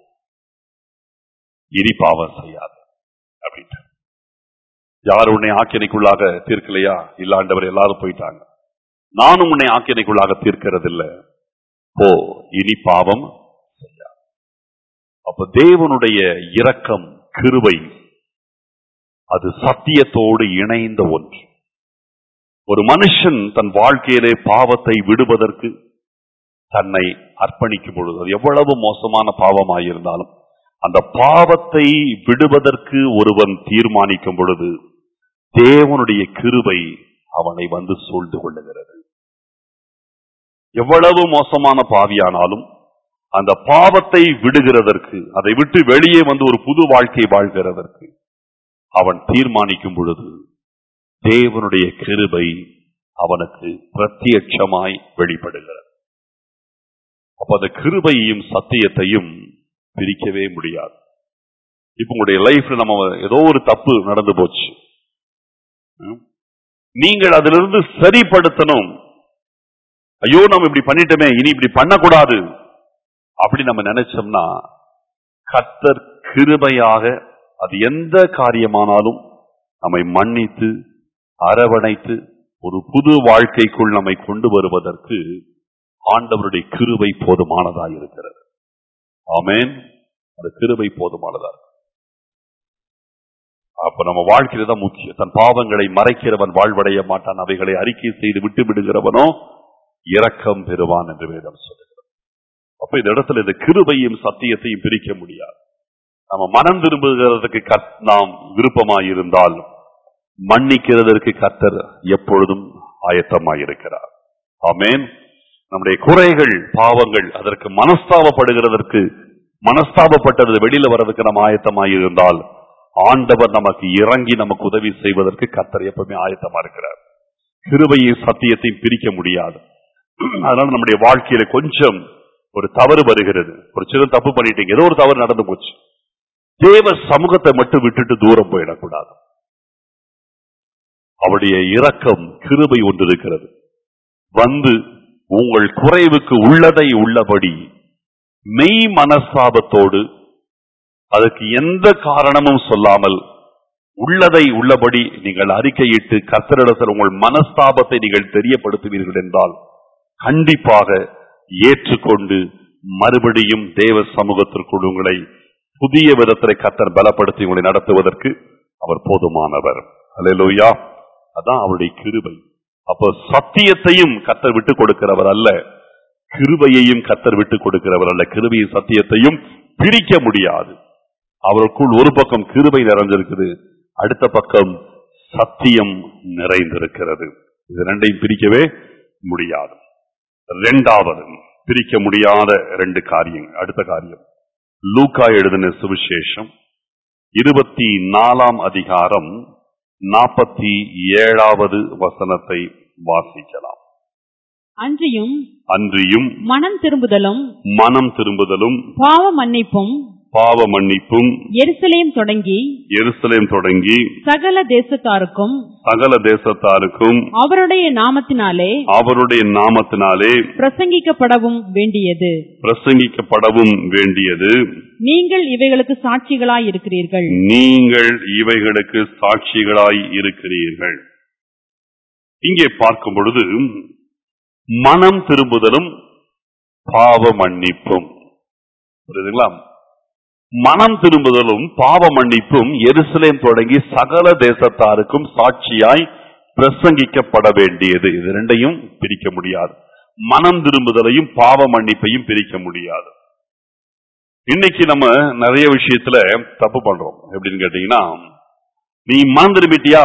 இனி பாவம் செய்யாது அப்படின்ட்டு யார் உன்னை ஆக்கினைக்குள்ளாக தீர்க்கலையா இல்லாண்டவர் எல்லாரும் போயிட்டாங்க நானும் உன்னை ஆக்கினைக்குள்ளாக தீர்க்கிறதில்ல போ இனி பாவம் செய்யாது அப்ப தேவனுடைய இரக்கம் கிருபை அது சத்தியத்தோடு இணைந்த ஒன்று ஒரு மனுஷன் தன் வாழ்க்கையிலே பாவத்தை விடுவதற்கு தன்னை அர்ப்பணிக்கும் பொழுது அது எவ்வளவு மோசமான பாவமாயிருந்தாலும் அந்த பாவத்தை விடுவதற்கு ஒருவன் தீர்மானிக்கும் பொழுது தேவனுடைய கிருபை அவனை வந்து சூழ்ந்து கொள்ளுகிறது எவ்வளவு மோசமான பாவியானாலும் அந்த பாவத்தை விடுகிறதற்கு அதை விட்டு வெளியே வந்து ஒரு புது வாழ்க்கை வாழ்கிறதற்கு அவன் தீர்மானிக்கும் பொழுது தேவனுடைய கிருபை அவனுக்கு பிரத்யட்சமாய் வெளிப்படுகிறது அப்ப அந்த கிருபையையும் சத்தியத்தையும் பிரிக்கவே முடியாது இப்ப உங்களுடைய லைஃப்ல நம்ம ஏதோ ஒரு தப்பு நடந்து போச்சு ம்? நீங்கள் அதிலிருந்து சரிப்படுத்தணும் ஐயோ நம்ம இப்படி பண்ணிட்டோமே இனி இப்படி பண்ணக்கூடாது அப்படி நம்ம நினைச்சோம்னா கர்த்தர் கிருபையாக அது எந்த காரியமானாலும் நம்மை மன்னித்து அரவணைத்து ஒரு புது வாழ்க்கைக்குள் நம்மை கொண்டு வருவதற்கு ஆண்டவருடைய கிருபை போதுமானதாக இருக்கிறது ஆமென் அந்த கிருபை போதுமானதா இருக்கு. அப்ப நம்ம வாழ்க்கையில தான் முக்கியம் தன் பாவங்களை மறைக்கிறவன் வாழ்வடைய மாட்டான் அவைகளை அறிக்கை செய்து விட்டு விடுகிறவனோ இரக்கம் பெறுவான் என்று வேதம் சொல்லுகிறது அப்ப இந்த இடத்துல இந்த கிருபையும் சத்தியத்தையும் பிரிக்க முடியாது நம்ம மனம் திரும்புகிறதுக்கு கத்- நாம் விருப்பமாயிருந்தால் மன்னிக்கிறதற்கு கர்த்தர் எப்பொழுதும் ஆயத்தமாயிருக்கிறார் ஆமென் நம்முடைய குறைகள் பாவங்கள் அதற்கு மனஸ்தாபப்படுகிறதற்கு மனஸ்தாபப்பட்டது வெளியில வர்றதுக்கு நம்ம ஆயத்தமாயிருந்தால் ஆண்டவர் நமக்கு இறங்கி நமக்கு உதவி செய்வதற்கு கர்த்தர் எப்பவுமே ஆயத்தமா இருக்கிறார் கிருபையும் சத்தியத்தையும் பிரிக்க முடியாது அதனால நம்முடைய வாழ்க்கையில கொஞ்சம் ஒரு தவறு வருகிறது ஒரு சின்ன தப்பு பண்ணிட்டீங்க ஏதோ ஒரு தவறு நடந்து போச்சு தேவ சமூகத்தை மட்டும் விட்டுட்டு தூரம் போயிடக்கூடாது அவருடைய இரக்கம் கிருபை ஒன்று இருக்கிறது வந்து உங்கள் குறைவுக்கு உள்ளதை உள்ளபடி மெய் மனஸ்தாபத்தோடு அதற்கு எந்த காரணமும் சொல்லாமல் உள்ளதை உள்ளபடி நீங்கள் அறிக்கையிட்டு கர்த்தரிடத்தில் உங்கள் மனஸ்தாபத்தை நீங்கள் தெரியப்படுத்துவீர்கள் என்றால் கண்டிப்பாக ஏற்றுக்கொண்டு மறுபடியும் தேவ சமூகத்திற்குள் உங்களை புதிய விதத்தில் கர்த்தர் பலப்படுத்தி உங்களை நடத்துவதற்கு அவர் போதுமானவர் அல்லேலூயா அதான் அவருடைய கிருபை அப்போ சத்தியத்தையும் கர்த்தர் விட்டு கொடுக்கிறவர் அல்ல கிருபையையும் கர்த்தர் விட்டு கொடுக்கிறவர் அல்ல கிருபையும் சத்தியத்தையும் பிரிக்க முடியாது அவருக்குள் ஒரு பக்கம் கிருபை நிறைஞ்சிருக்குது அடுத்த பக்கம் சத்தியம் நிறைந்திருக்கிறது இது ரெண்டையும் பிரிக்கவே முடியாது ரெண்டாவது பிரிக்க முடியாத ரெண்டு காரியம் அடுத்த காரியம் லூக்கா எழுதின சுவிசேஷம் இருபத்தி நாலாம் அதிகாரம் நாற்பத்தி ஏழாவது வசனத்தை வாசிக்கலாம் அன்றியும் அன்றியும் மனம் திரும்புதலும் மனம் திரும்புதலும் பாவ மன்னிப்பும் பாவ மன்னிப்பும் எருசலேம் தொடங்கி எருசலேம் தொடங்கி சகல தேசத்தாருக்கும் சகல தேசத்தாருக்கும் அவருடைய நாமத்தினாலே அவருடைய நாமத்தினாலே பிரசங்கிக்கப்படவும் வேண்டியது பிரசங்கிக்கப்படவும் வேண்டியது நீங்கள் இவைகளுக்கு சாட்சிகளாய் இருக்கிறீர்கள் நீங்கள் இவைகளுக்கு சாட்சிகளாய் இருக்கிறீர்கள் இங்கே பார்க்கும் பொழுது மனம் திரும்புதலும் பாவ மன்னிப்பும் புரியுதுங்களா மனம் திரும்புதலும் பாவ மன்னிப்பும் எருசலேம் தொடங்கி சகல தேசத்தாருக்கும் சாட்சியாய் பிரசங்கிக்கப்பட வேண்டியது இது ரெண்டையும் பிரிக்க முடியாது மனம் திரும்புதலையும் பாவ மன்னிப்பையும் பிரிக்க முடியாது இன்னைக்கு நம்ம நிறைய விஷயத்துல தப்பு பண்றோம் எப்படின்னு கேட்டீங்கன்னா நீ மனம் திரும்பிட்டியா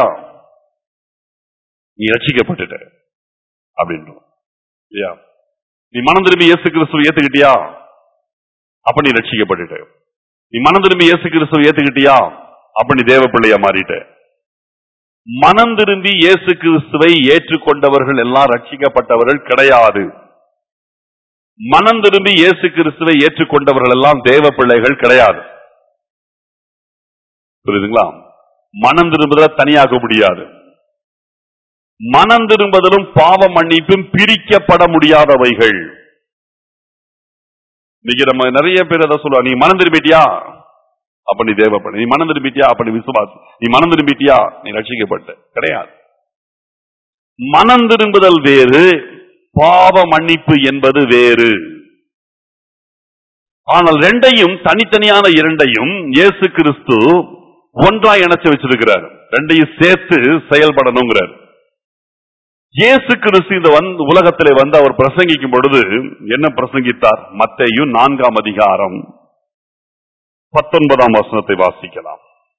நீ ரட்சிக்கப்பட்டுட்ட அப்படின்றோம் இல்லையா நீ மனம் திரும்பி இயேசு கிறிஸ்துவ ஏத்துக்கிட்டியா அப்ப நீ ரட்சிக்கப்பட்டுட்ட நீ மனம் திரும்பி இயேசு கிறிஸ்துவ ஏத்துக்கிட்டியா அப்ப நீ தேவ பிள்ளையா மாறிட்ட மனம் திரும்பி இயேசு கிறிஸ்துவை ஏற்றுக்கொண்டவர்கள் எல்லாம் ரட்சிக்கப்பட்டவர்கள் கிடையாது மனம் திரும்பி இயேசு கிறிஸ்துவை ஏற்றுக்கொண்டவர்கள் எல்லாம் தேவ பிள்ளைகள் கிடையாது புரியுதுங்களா மனம் திரும்புதல தனியாக்க முடியாது மனம் திரும்புதலும் பாவ மன்னிப்பும் பிரிக்கப்பட முடியாதவைகள் இன்னைக்கு நம்ம நிறைய பேர் அதை சொல்லுவா நீ மனம் திரும்பிட்டியா அப்ப நீ தேவப்பட நீ மனம் திரும்பிட்டியா அப்ப நீ விசுவாசி நீ மனம் திரும்பிட்டியா நீ ரட்சிக்கப்பட்ட கிடையாது மனம் திரும்புதல் வேறு பாவ மன்னிப்பு என்பது வேறு ஆனால் ரெண்டையும் தனித்தனியான இரண்டையும் இயேசு கிறிஸ்து ஒன்றாய் இணைச்சு வச்சிருக்கிறார் ரெண்டையும் சேர்த்து செயல்படணுங்கிறார் இயேசு கிறிஸ்து இந்த வந்து உலகத்திலே வந்து அவர் பிரசங்கிக்கும் பொழுது என்ன பிரசங்கித்தார் மத்தேயு நான்காம் அதிகாரம் பத்தொன்பதாம் வசனத்தை வாசிக்கலாம்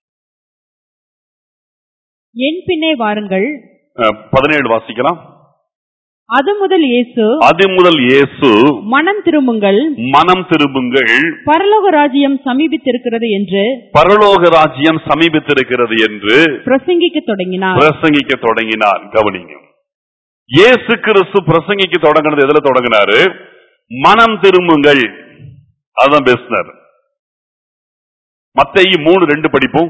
என் பின்னே வாருங்கள் அஹ், பதினேழு வாசிக்கலாம் அது முதல் இயேசு அது முதல் இயேசு மனம் திரும்புங்கள் மனம் திரும்புங்கள் பரலோக ராஜ்யம் சமீபித்திருக்கிறது என்று பரலோக ராஜ்யம் சமீபித்திருக்கிறது என்று பிரசங்கிக்க தொடங்கினார் பிரசங்கிக்க தொடங்கினார் கவனிங்க இயேசு கிறிஸ்து பிரசங்கிக்க தொடங்கினது எதுல தொடங்கினாரு மனம் திரும்புங்கள் அதான் பேசினார் மத்தேயு மூணு ரெண்டு படிப்போம்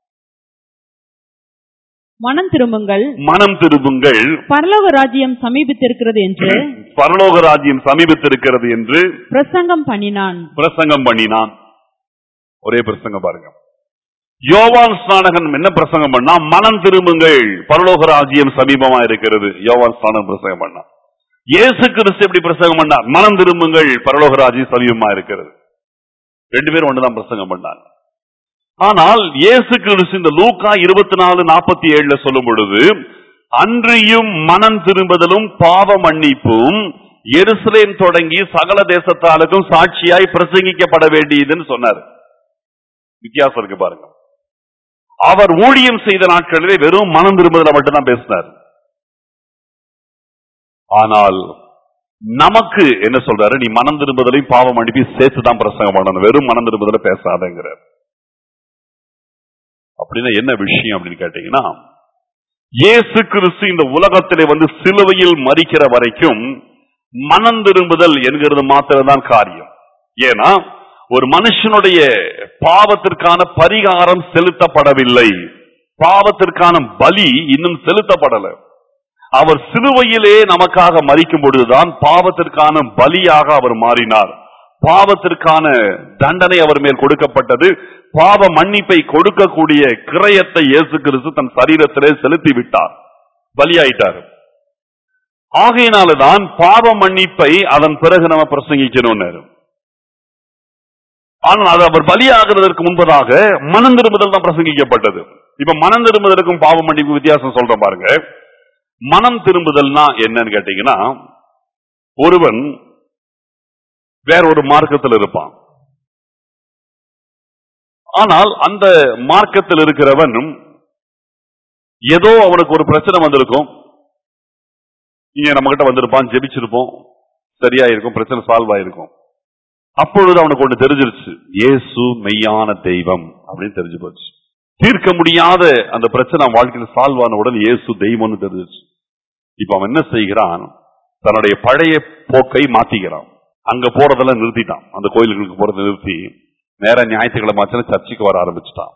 மனம் திரும்புங்கள் மனம் திரும்புங்கள் பரலோக ராஜ்யம் சமீபித்திருக்கிறது என்று பரலோக ராஜ்யம் சமீபித்திருக்கிறது என்று பிரசங்கம் பண்ணினான் பிரசங்கம் பண்ணினான் ஒரே பிரசங்கம் பாருங்க யோவான் ஸ்நானகன் என்ன பிரசங்கம் பண்ணா மனம் திரும்புங்கள் பரலோக ராஜ்யம் சமீபமா இருக்கிறது யோவான் ஸ்நானகன் பிரசங்கம் பண்ணா இயேசு கிறிஸ்து எப்படி பிரசங்கம் பண்ணார் மனம் திரும்புங்கள் பரலோக ராஜ்யம் சமீபமா இருக்கிறது ரெண்டு பேரும் ஒண்ணுதான் பிரசங்கம் பண்ணாங்க ஆனால் இயேசு கிறிஸ்து இந்த லூக்கா இருபத்தி நாலு நாற்பத்தி ஏழுல சொல்லும் பொழுது அன்றியும் மனம் திரும்புதலும் பாவ மன்னிப்பும் எருசலேம் தொடங்கி சகல தேசத்தாலுக்கும் சாட்சியாய் பிரசங்கிக்கப்பட வேண்டியதுன்னு சொன்னார் வித்தியாசம் இருக்கு பாருங்க அவர் ஊழியம் செய்த நாட்களிலே வெறும் மனம் திரும்புதல மட்டும்தான் பேசினார் ஆனால் நமக்கு என்ன சொல்றாரு நீ மனம் திரும்புதலையும் பாவம் அனுப்பி சேர்த்து தான் பிரசங்கம் பண்ணணும் வெறும் மனம் திரும்புதல பேசாதங்கிறார் அப்படின்னா என்ன விஷயம் அப்படின்னு கேட்டீங்கன்னா இயேசு கிறிஸ்து இந்த உலகத்திலே வந்து சிலுவையில் மறிக்கிற வரைக்கும் மனம் திரும்புதல் என்கிறது மாத்திரம்தான் காரியம் ஏன்னா ஒரு மனுஷனுடைய பாவத்திற்கான பரிகாரம் செலுத்தப்படவில்லை பாவத்திற்கான பலி இன்னும் செலுத்தப்படல அவர் சிலுவையிலே நமக்காக மறிக்கும் பொழுதுதான் பாவத்திற்கான பலியாக அவர் மாறினார் பாவத்திற்கான தண்டனை அவர் மேல் கொடுக்கப்பட்டது பாவ மன்னிப்பை கொடுக்கக்கூடிய கிரயத்தை இயேசு கிறிஸ்து தன் சரீரத்திலே செலுத்தி விட்டார் பலியாயிட்டார் ஆகையினாலதான் பாவ மன்னிப்பை அதன் பிறகு நம்ம பிரசங்கிக்கணும்னு ஆனால் அது அவர் பலியாகிறதற்கு முன்பதாக மனம் திரும்புதல் தான் பிரசங்கிக்கப்பட்டது இப்ப மனம் திரும்புதலுக்கும் பாவ மன்னிப்பு வித்தியாசம் சொல்றேன் பாருங்க மனம் திரும்புதல்னா என்னன்னு கேட்டீங்கன்னா ஒருவன் வேற ஒரு மார்க்கத்தில் இருப்பான் ஆனால் அந்த மார்க்கத்தில் இருக்கிறவன் ஏதோ அவனுக்கு ஒரு பிரச்சனை வந்திருக்கும் இங்க நம்ம கிட்ட வந்திருப்பான் ஜெபிச்சிருப்போம் சரியா இருக்கும் பிரச்சனை சால்வ் ஆயிருக்கும் அப்பொழுது அவனுக்கு ஒண்ணு தெரிஞ்சிருச்சு இயேசு மெய்யான தெய்வம் அப்படின்னு தெரிஞ்சு போச்சு தீர்க்க முடியாத அந்த பிரச்சனை அவன் வாழ்க்கையில் சால்வ் ஆன உடனே இயேசு தெய்வம்னு தெரிஞ்சிருச்சு இப்ப அவன் என்ன செய்கிறான் தன்னுடைய பழைய போக்கை மாத்திக்கிறான் அங்க போறதெல்லாம் நிறுத்திட்டான் அந்த கோயில்களுக்கு போறதை நிறுத்தி நேர ஞாயிற்றுக்கிழமை ஆச்சுன்னா சர்ச்சுக்கு வர ஆரம்பிச்சுட்டான்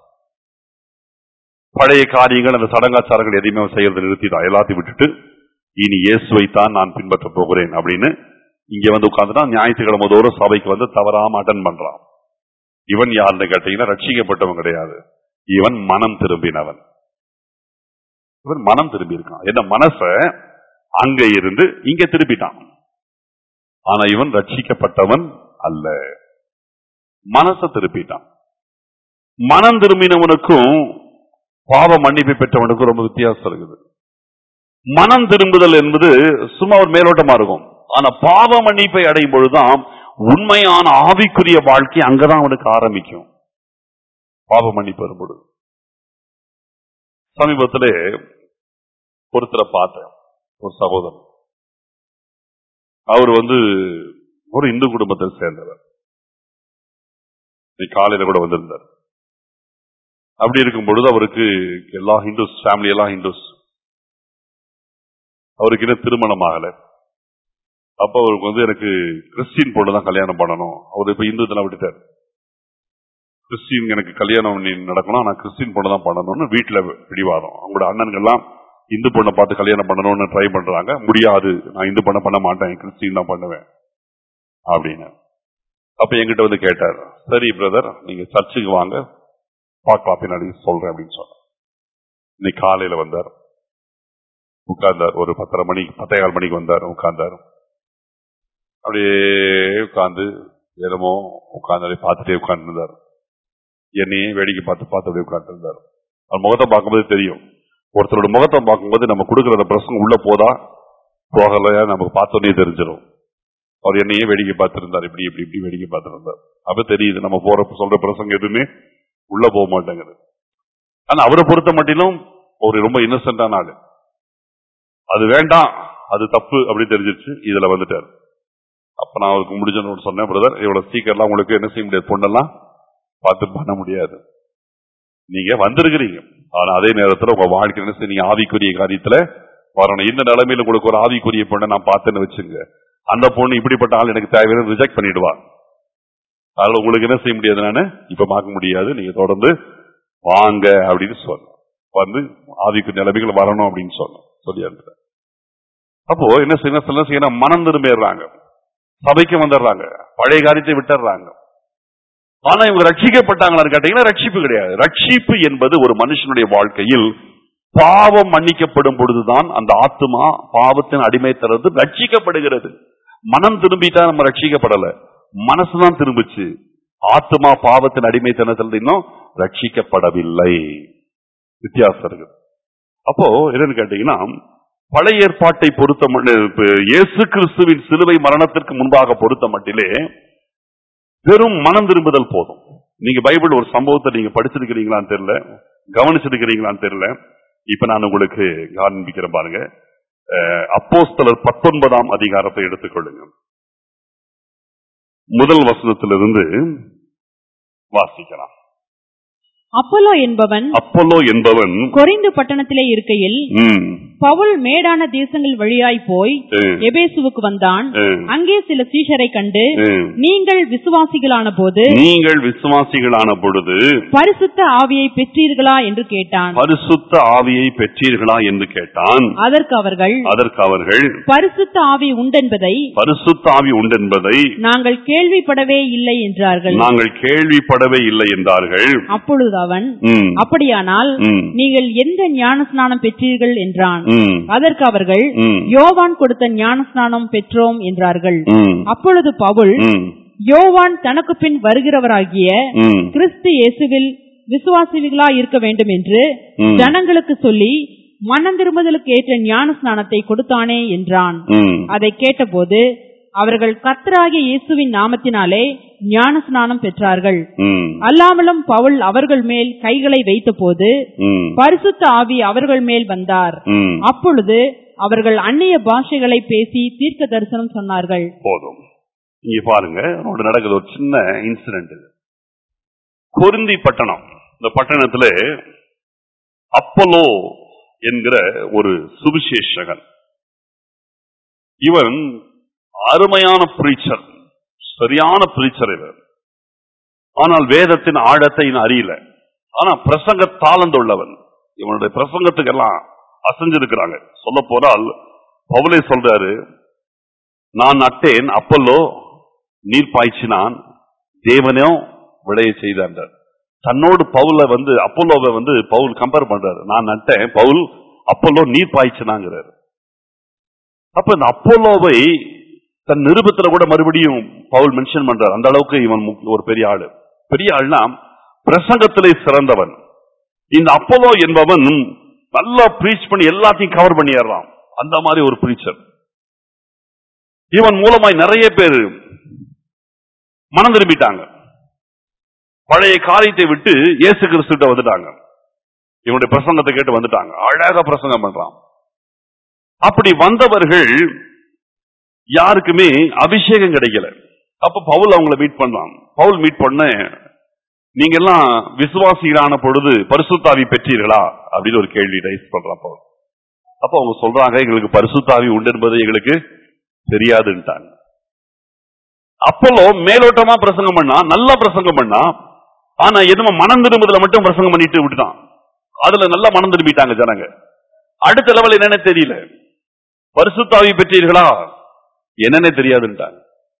பழைய காரியங்கள் அந்த சடங்காச்சாரங்கள் எதையுமே அவன் செய்யறதை நிறுத்திட்டான் எல்லாத்தையும் விட்டுட்டு இனி இயேசுவை தான் நான் பின்பற்ற போகிறேன் அப்படின்னு இங்க வந்து உட்கார்ந்துட்டா ஞாயிற்றுக்கிழமை தோறும் சபைக்கு வந்து தவறாம அட்டன் பண்றான் இவன் யாருன்னு கேட்டீங்கன்னா ரட்சிக்கப்பட்டவன் கிடையாது இவன் மனம் திரும்பினவன் இவன் மனம் திரும்பி இருக்கான் என்ன மனச அங்க இருந்து இங்க திருப்பிட்டான் ஆனா இவன் ரட்சிக்கப்பட்டவன் அல்ல மனச திருப்பிட்டான் மனம் திரும்பினவனுக்கும் பாவ மன்னிப்பை பெற்றவனுக்கும் ரொம்ப வித்தியாசம் இருக்குது மனம் திரும்புதல் என்பது சும்மா ஒரு மேலோட்டமா இருக்கும் ஆனா பாவ மன்னிப்பை அடையும் பொழுதுதான் உண்மையான ஆவிக்குரிய வாழ்க்கை அங்கதான் அவனுக்கு ஆரம்பிக்கும் பாவ மன்னிப்பு வரும்பொழுது சமீபத்திலே ஒருத்தரை பார்த்தேன் ஒரு சகோதரன் அவர் வந்து ஒரு இந்து குடும்பத்தை சேர்ந்தவர் இன்னைக்கு காலையில கூட வந்திருந்தார் அப்படி இருக்கும் பொழுது அவருக்கு எல்லா ஹிந்துஸ் ஃபேமிலி எல்லாம் ஹிந்துஸ் அவருக்கு இன்னும் திருமணம் ஆகல அப்ப அவருக்கு வந்து எனக்கு கிறிஸ்டின் பொண்ணு தான் கல்யாணம் பண்ணணும் அவர் இப்ப இந்து இதெல்லாம் விட்டுட்டார் கிறிஸ்டின் எனக்கு கல்யாணம் பண்ணி நடக்கணும் நான் கிறிஸ்டின் பொண்ணு தான் பண்ணணும்னு வீட்டுல பிடிவாதம் அவங்களோட அண்ணன்கள்லாம் இந்து பொண்ணை பார்த்து கல்யாணம் பண்ணணும்னு ட்ரை பண்றாங்க முடியாது நான் இந்து பொண்ணை பண்ண மாட்டேன் கிறிஸ்டின் தான் பண்ணுவேன் அப்படின்னு அப்ப என்கிட்ட வந்து கேட்டார் சரி பிரதர் நீங்க சர்ச்சுக்கு வாங்க பார்க்கலாம் பின்னாடி சொல்றேன் அப்படின்னு சொன்னார் இன்னைக்கு காலையில வந்தார் உட்கார்ந்தார் ஒரு பத்தரை மணிக்கு பத்தேகால் மணிக்கு வந்தார் உட்கார்ந்தார் அப்படியே உட்கார்ந்து என்னமோ உட்கார்ந்து பார்த்துட்டே உட்கார்ந்து என்னையே வேடிக்கை பார்த்து பார்த்து அப்படியே உட்கார்ந்து இருந்தார் அவர் முகத்தை பார்க்கும்போது தெரியும் ஒருத்தரோட முகத்தை பார்க்கும்போது நம்ம கொடுக்குற அந்த பிரசங்கம் உள்ள போதா போகலையா நமக்கு பார்த்தோன்னே தெரிஞ்சிடும் அவர் என்னையே வேடிக்கை பார்த்திருந்தார் இப்படி இப்படி இப்படி வேடிக்கை பார்த்திருந்தார் அப்ப தெரியுது நம்ம போற சொல்ற பிரசங்கம் எதுவுமே உள்ள போக மாட்டேங்குது ஆனா அவரை பொறுத்த மட்டிலும் ஒரு ரொம்ப இன்னசென்டான ஆளு அது வேண்டாம் அது தப்பு அப்படின்னு தெரிஞ்சிருச்சு இதுல வந்துட்டார் அப்ப நான் அவருக்கு முடிஞ்சோன்னு சொன்னேன் பிரதர் இவ்வளவு சீக்கிரம்லாம் உங்களுக்கு என்ன செய்ய முடியாது பொண்ணெல்லாம் பார்த்து பண்ண முடியாது நீங்க வந்திருக்கிறீங்க ஆனா அதே நேரத்துல உங்க வாழ்க்கை என்ன செய்ய நீங்க ஆவிக்குரிய காரியத்துல வரணும் இந்த நிலைமையில உங்களுக்கு ஒரு ஆவிக்குரிய பொண்ணை நான் பார்த்தேன்னு வச்சுங்க அந்த பொண்ணு இப்படிப்பட்ட ஆள் எனக்கு தேவையான ரிஜெக்ட் பண்ணிடுவா அதனால உங்களுக்கு என்ன செய்ய முடியாது நானு இப்ப பார்க்க முடியாது நீங்க தொடர்ந்து வாங்க அப்படின்னு சொன்னேன் வந்து ஆவிக்கு நிலைமைகள் வரணும் அப்படின்னு சொன்னேன் சொல்லி அனுப்புறேன் அப்போ என்ன செய்யணும் சில செய்யணும் மனம் திரும்பிடுறாங்க சபைக்கு வந்துடுறாங்க பழைய காரியத்தை விட்டுறாங்க ஆனா இவங்க ரட்சிக்கப்பட்டாங்களான்னு கேட்டீங்கன்னா ரட்சிப்பு கிடையாது ரட்சிப்பு என்பது ஒரு மனுஷனுடைய வாழ்க்கையில் பாவம் மன்னிக்கப்படும் பொழுதுதான் அந்த ஆத்மா பாவத்தின் அடிமைத்தனது ரட்சிக்கப்படுகிறது மனம் திரும்பிட்டா நம்ம ரட்சிக்கப்படல மனசுதான் திரும்பிச்சு ஆத்மா பாவத்தின் அடிமைத்தனத்தில் இன்னும் ரட்சிக்கப்படவில்லை வித்தியாசம் இருக்கு அப்போ என்னன்னு கேட்டீங்கன்னா பழைய ஏற்பாட்டை பொறுத்த மட்டு- இப்ப இயேசு கிறிஸ்துவின் சிலுவை மரணத்திற்கு முன்பாக பொறுத்த மட்டிலே வெறும் மனம் திரும்புதல் போதும் நீங்க பைபிள் ஒரு சம்பவத்தை நீங்க படிச்சிருக்கிறீங்களான்னு தெரியல கவனிச்சிருக்கிறீங்களான்னு தெரியல இப்ப நான் உங்களுக்கு காண்பிக்கிறேன் பாருங்க அஹ், அப்போஸ்தலர் பத்தொன்பதாம் அதிகாரத்தை எடுத்துக்கொள்ளுங்க முதல் வசனத்திலிருந்து வாசிக்கலாம் அப்போலோ என்பவன் அப்போலோ என்பவன் கொரிந்து பட்டணத்திலே இருக்கையில் ம், பவுல் மேடான தேசங்கள் வழியாய் போய் ம், எபேசுவுக்கு வந்தான் ம், அங்கே சில சீஷரை கண்டு ம். நீங்கள் விசுவாசிகளான போது நீங்கள் விசுவாசிகளான பொழுது பரிசுத்த ஆவியை பெற்றீர்களா என்று கேட்டான் பரிசுத்த ஆவியை பெற்றீர்களா என்று கேட்டான் அதற்கு அவர்கள் அதற்கு அவர்கள் பரிசுத்த ஆவி உண்டென்பதை பரிசுத்த ஆவி உண்டென்பதை நாங்கள் கேள்விப்படவே இல்லை என்றார்கள் நாங்கள் கேள்விப்படவே இல்லை என்றார்கள் அப்பொழுது அவன் ம், அப்படியானால் ம், நீங்கள் எந்த ஞானஸ்நானம் பெற்றீர்கள் என்றான் ம், அதற்கு அவர்கள் ம், யோவான் கொடுத்த ஞானஸ்நானம் பெற்றோம் என்றார்கள் ம், அப்பொழுது பவுல் ம், யோவான் தனக்கு பின் வருகிறவராகிய ம், கிறிஸ்து இயேசுவில் விசுவாசிகளா இருக்க வேண்டும் என்று ம். ஜனங்களுக்கு சொல்லி மனம் திரும்புதலுக்கு ஏற்ற ஞான ஸ்நானத்தை கொடுத்தானே என்றான் ம், அதை கேட்டபோது அவர்கள் கர்த்தராகிய இயேசுவின் நாமத்தினாலே ஞான ஸ்நானம் பெற்றார்கள் ம், அல்லாமலும் பவுல் அவர்கள் மேல் கைகளை வைத்தபோது ம், பரிசுத்த ஆவி அவர்கள் மேல் வந்தார் ம். அப்பொழுது அவர்கள் அந்நிய பாஷைகளை பேசி தீர்க்க தரிசனம் சொன்னார்கள் போதும் இங்க பாருங்க ஒன்று நடக்குது ஒரு சின்ன இன்சிடென்ட் இது கொருந்தி பட்டணம் இந்த பட்டணத்துல அப்பலோ என்கிற ஒரு சுவிசேஷகன் இவன் அருமையான பிரீச்சர் சரியான பிரீச்சர் இவர் ஆனால் வேதத்தின் ஆழத்தை இவன் அறியல ஆனா பிரசங்க தாளந்துள்ளவன் இவனுடைய பிரசங்கத்துக்கெல்லாம் அசைஞ்சிருக்கிறாங்க சொல்ல போனால் பவுலே சொல்றாரு நான் நட்டேன் அப்பல்லோ நீர் பாய்ச்சினான் தேவனோ விளைய செய்தார் தன்னோடு பவுல வந்து அப்பல்லோவை வந்து பவுல் கம்பேர் பண்றாரு நான் நட்டேன் பவுல் அப்பல்லோ நீர் பாய்ச்சினாங்கிறாரு அப்ப இந்த அப்பல்லோவை தன் நிருபத்துல கூட மறுபடியும் பவுல் மென்ஷன் பண்றார் அந்த அளவுக்கு இவன் முக்கிய- ஒரு பெரிய ஆளு பெரிய ஆள்னா பிரசங்கத்திலே சிறந்தவன் இந்த அப்போலோ என்பவன் நல்லா ப்ரீச் பண்ணி எல்லாத்தையும் கவர் பண்ணிடுறான் அந்த மாதிரி ஒரு ப்ரீச்சர் இவன் மூலமாய் நிறைய பேர் மனம் திரும்பிட்டாங்க பழைய காரியத்தை விட்டு இயேசு கிறிஸ்துட்ட வந்துட்டாங்க இவனுடைய பிரசங்கத்தை கேட்டு வந்துட்டாங்க அழகா பிரசங்கம் பண்றான் அப்படி வந்தவர்கள் யாருக்குமே அபிஷேகம் கிடைக்கல அப்ப பவுல் அவங்கள மீட் பண்ணலாம் பவுல் மீட் பண்ண நீங்க எல்லாம் விசுவாசிகளான பொழுது பரிசுத்தாவி பெற்றீர்களா அப்படின்னு ஒரு கேள்வி ரைஸ் பண்றான் பவுல் அப்ப அவங்க சொல்றாங்க எங்களுக்கு பரிசுத்தாவி உண்டு என்பது எங்களுக்கு தெரியாதுன்ட்டாங்க அப்போலோ மேலோட்டமா பிரசங்கம் பண்ணா நல்லா பிரசங்கம் பண்ணா ஆனா என்னமோ மனம் திரும்புதல மட்டும் பிரசங்கம் பண்ணிட்டு விட்டுட்டான் அதுல நல்லா மனம் திரும்பிட்டாங்க ஜனங்க அடுத்த லெவல் என்னன்னு தெரியல பரிசுத்தாவி பெற்றீர்களா என்னன்னே தெரியாதுன்ட்டாங்க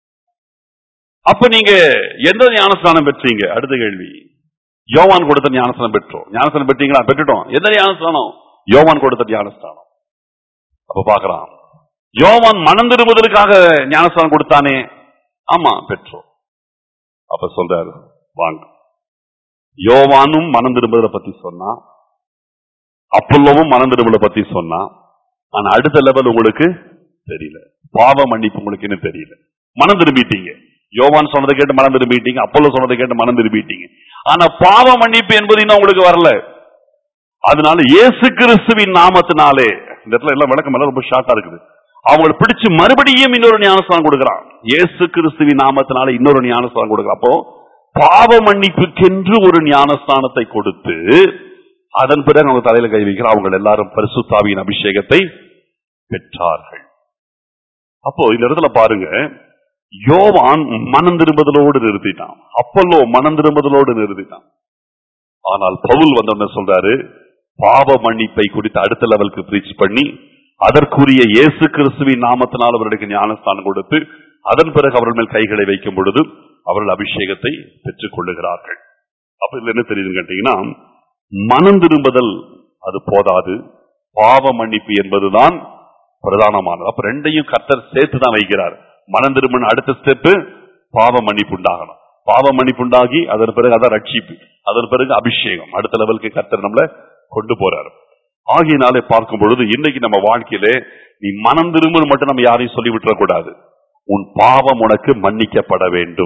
அப்ப நீங்க எந்த ஞானஸ்தானம் பெற்றீங்க அடுத்த கேள்வி யோவான் கொடுத்த ஞானஸ்தானம் பெற்றோம் ஞானஸ்தானம் பெற்றீங்களா பெற்றுட்டோம் எந்த ஞானஸ்தானம் யோவான் கொடுத்த ஞானஸ்தானம் அப்ப பாக்குறான் யோவான் மனம் திரும்புதலுக்காக ஞானஸ்தானம் கொடுத்தானே ஆமா பெற்றோம் அப்ப சொல்றாரு வாங்க யோவானும் மனம் திரும்புதலை பத்தி சொன்னா அப்பல்லோவும் மனம் திரும்பலை பத்தி சொன்னா ஆனா அடுத்த லெவல் உங்களுக்கு தெரியல பாவ மன்னிப்பு உங்களுக்கு இன்னும் தெரியல மனம் திரும்பிட்டீங்க யோவான் சொன்னதை கேட்டு மனம் திரும்பிட்டீங்க அப்பல்லோ சொன்னதை கேட்டு மனம் திரும்பிட்டீங்க ஆனா பாவ மன்னிப்பு என்பது இன்னும் உங்களுக்கு வரல அதனால இயேசு கிறிஸ்துவின் நாமத்தினாலே இந்த இடத்துல எல்லாம் விளக்கம் எல்லாம் ரொம்ப ஷார்ட்டா இருக்குது அவங்களை பிடிச்சு மறுபடியும் இன்னொரு ஞானஸ்தானம் கொடுக்கிறான் இயேசு கிறிஸ்துவின் நாமத்தினால இன்னொரு ஞானஸ்தானம் கொடுக்கிறான் அப்போ பாவ மன்னிப்புக்கென்று ஒரு ஞானஸ்தானத்தை கொடுத்து அதன் பிறகு அவங்க தலையில கை வைக்கிறார் அவங்க எல்லாரும் பரிசுத்தாவியின் அபிஷேகத்தை பெற்றார்கள் அப்போ இந்த இடத்துல பாருங்க யோவான் மனம் திரும்புதலோடு நிறுத்திட்டான் அப்பல்லோ மனம் திரும்புதலோடு நிறுத்திட்டான் ஆனால் பவுல் வந்தவன சொல்றாரு பாவ மன்னிப்பை குறித்து அடுத்த லெவலுக்கு பிரீச் பண்ணி அதற்குரிய இயேசு கிறிஸ்துவின் நாமத்தினால் அவர்களுக்கு ஞானஸ்தானம் கொடுத்து அதன் பிறகு அவர்கள் மேல் கைகளை வைக்கும் பொழுது அவர்கள் அபிஷேகத்தை பெற்றுக் கொள்ளுகிறார்கள் அப்ப இதுல என்ன தெரியுதுன்னு கேட்டீங்கன்னா மனம் திரும்புதல் அது போதாது பாவ மன்னிப்பு என்பதுதான் பிரதானமானது அப்ப ரெண்டையும் கர்த்தர் சேர்த்து தான் வைக்கிறார் மனம் திரும்பின அடுத்த ஸ்டெப் பாவ மன்னிப்பு உண்டாகணும் பாவ மன்னிப்பு உண்டாகி அதன் பிறகு அதான் ரட்சிப்பு அதன் பிறகு அபிஷேகம் அடுத்த லெவலுக்கு கர்த்தர் நம்மள கொண்டு போறாரு ஆகியனாலே பார்க்கும் பொழுது இன்னைக்கு நம்ம வாழ்க்கையிலே நீ மனம் திரும்புன்னு மட்டும் நம்ம யாரையும் சொல்லி விட்டுறக்கூடாது உன் பாவம் உனக்கு மன்னிக்கப்பட வேண்டும்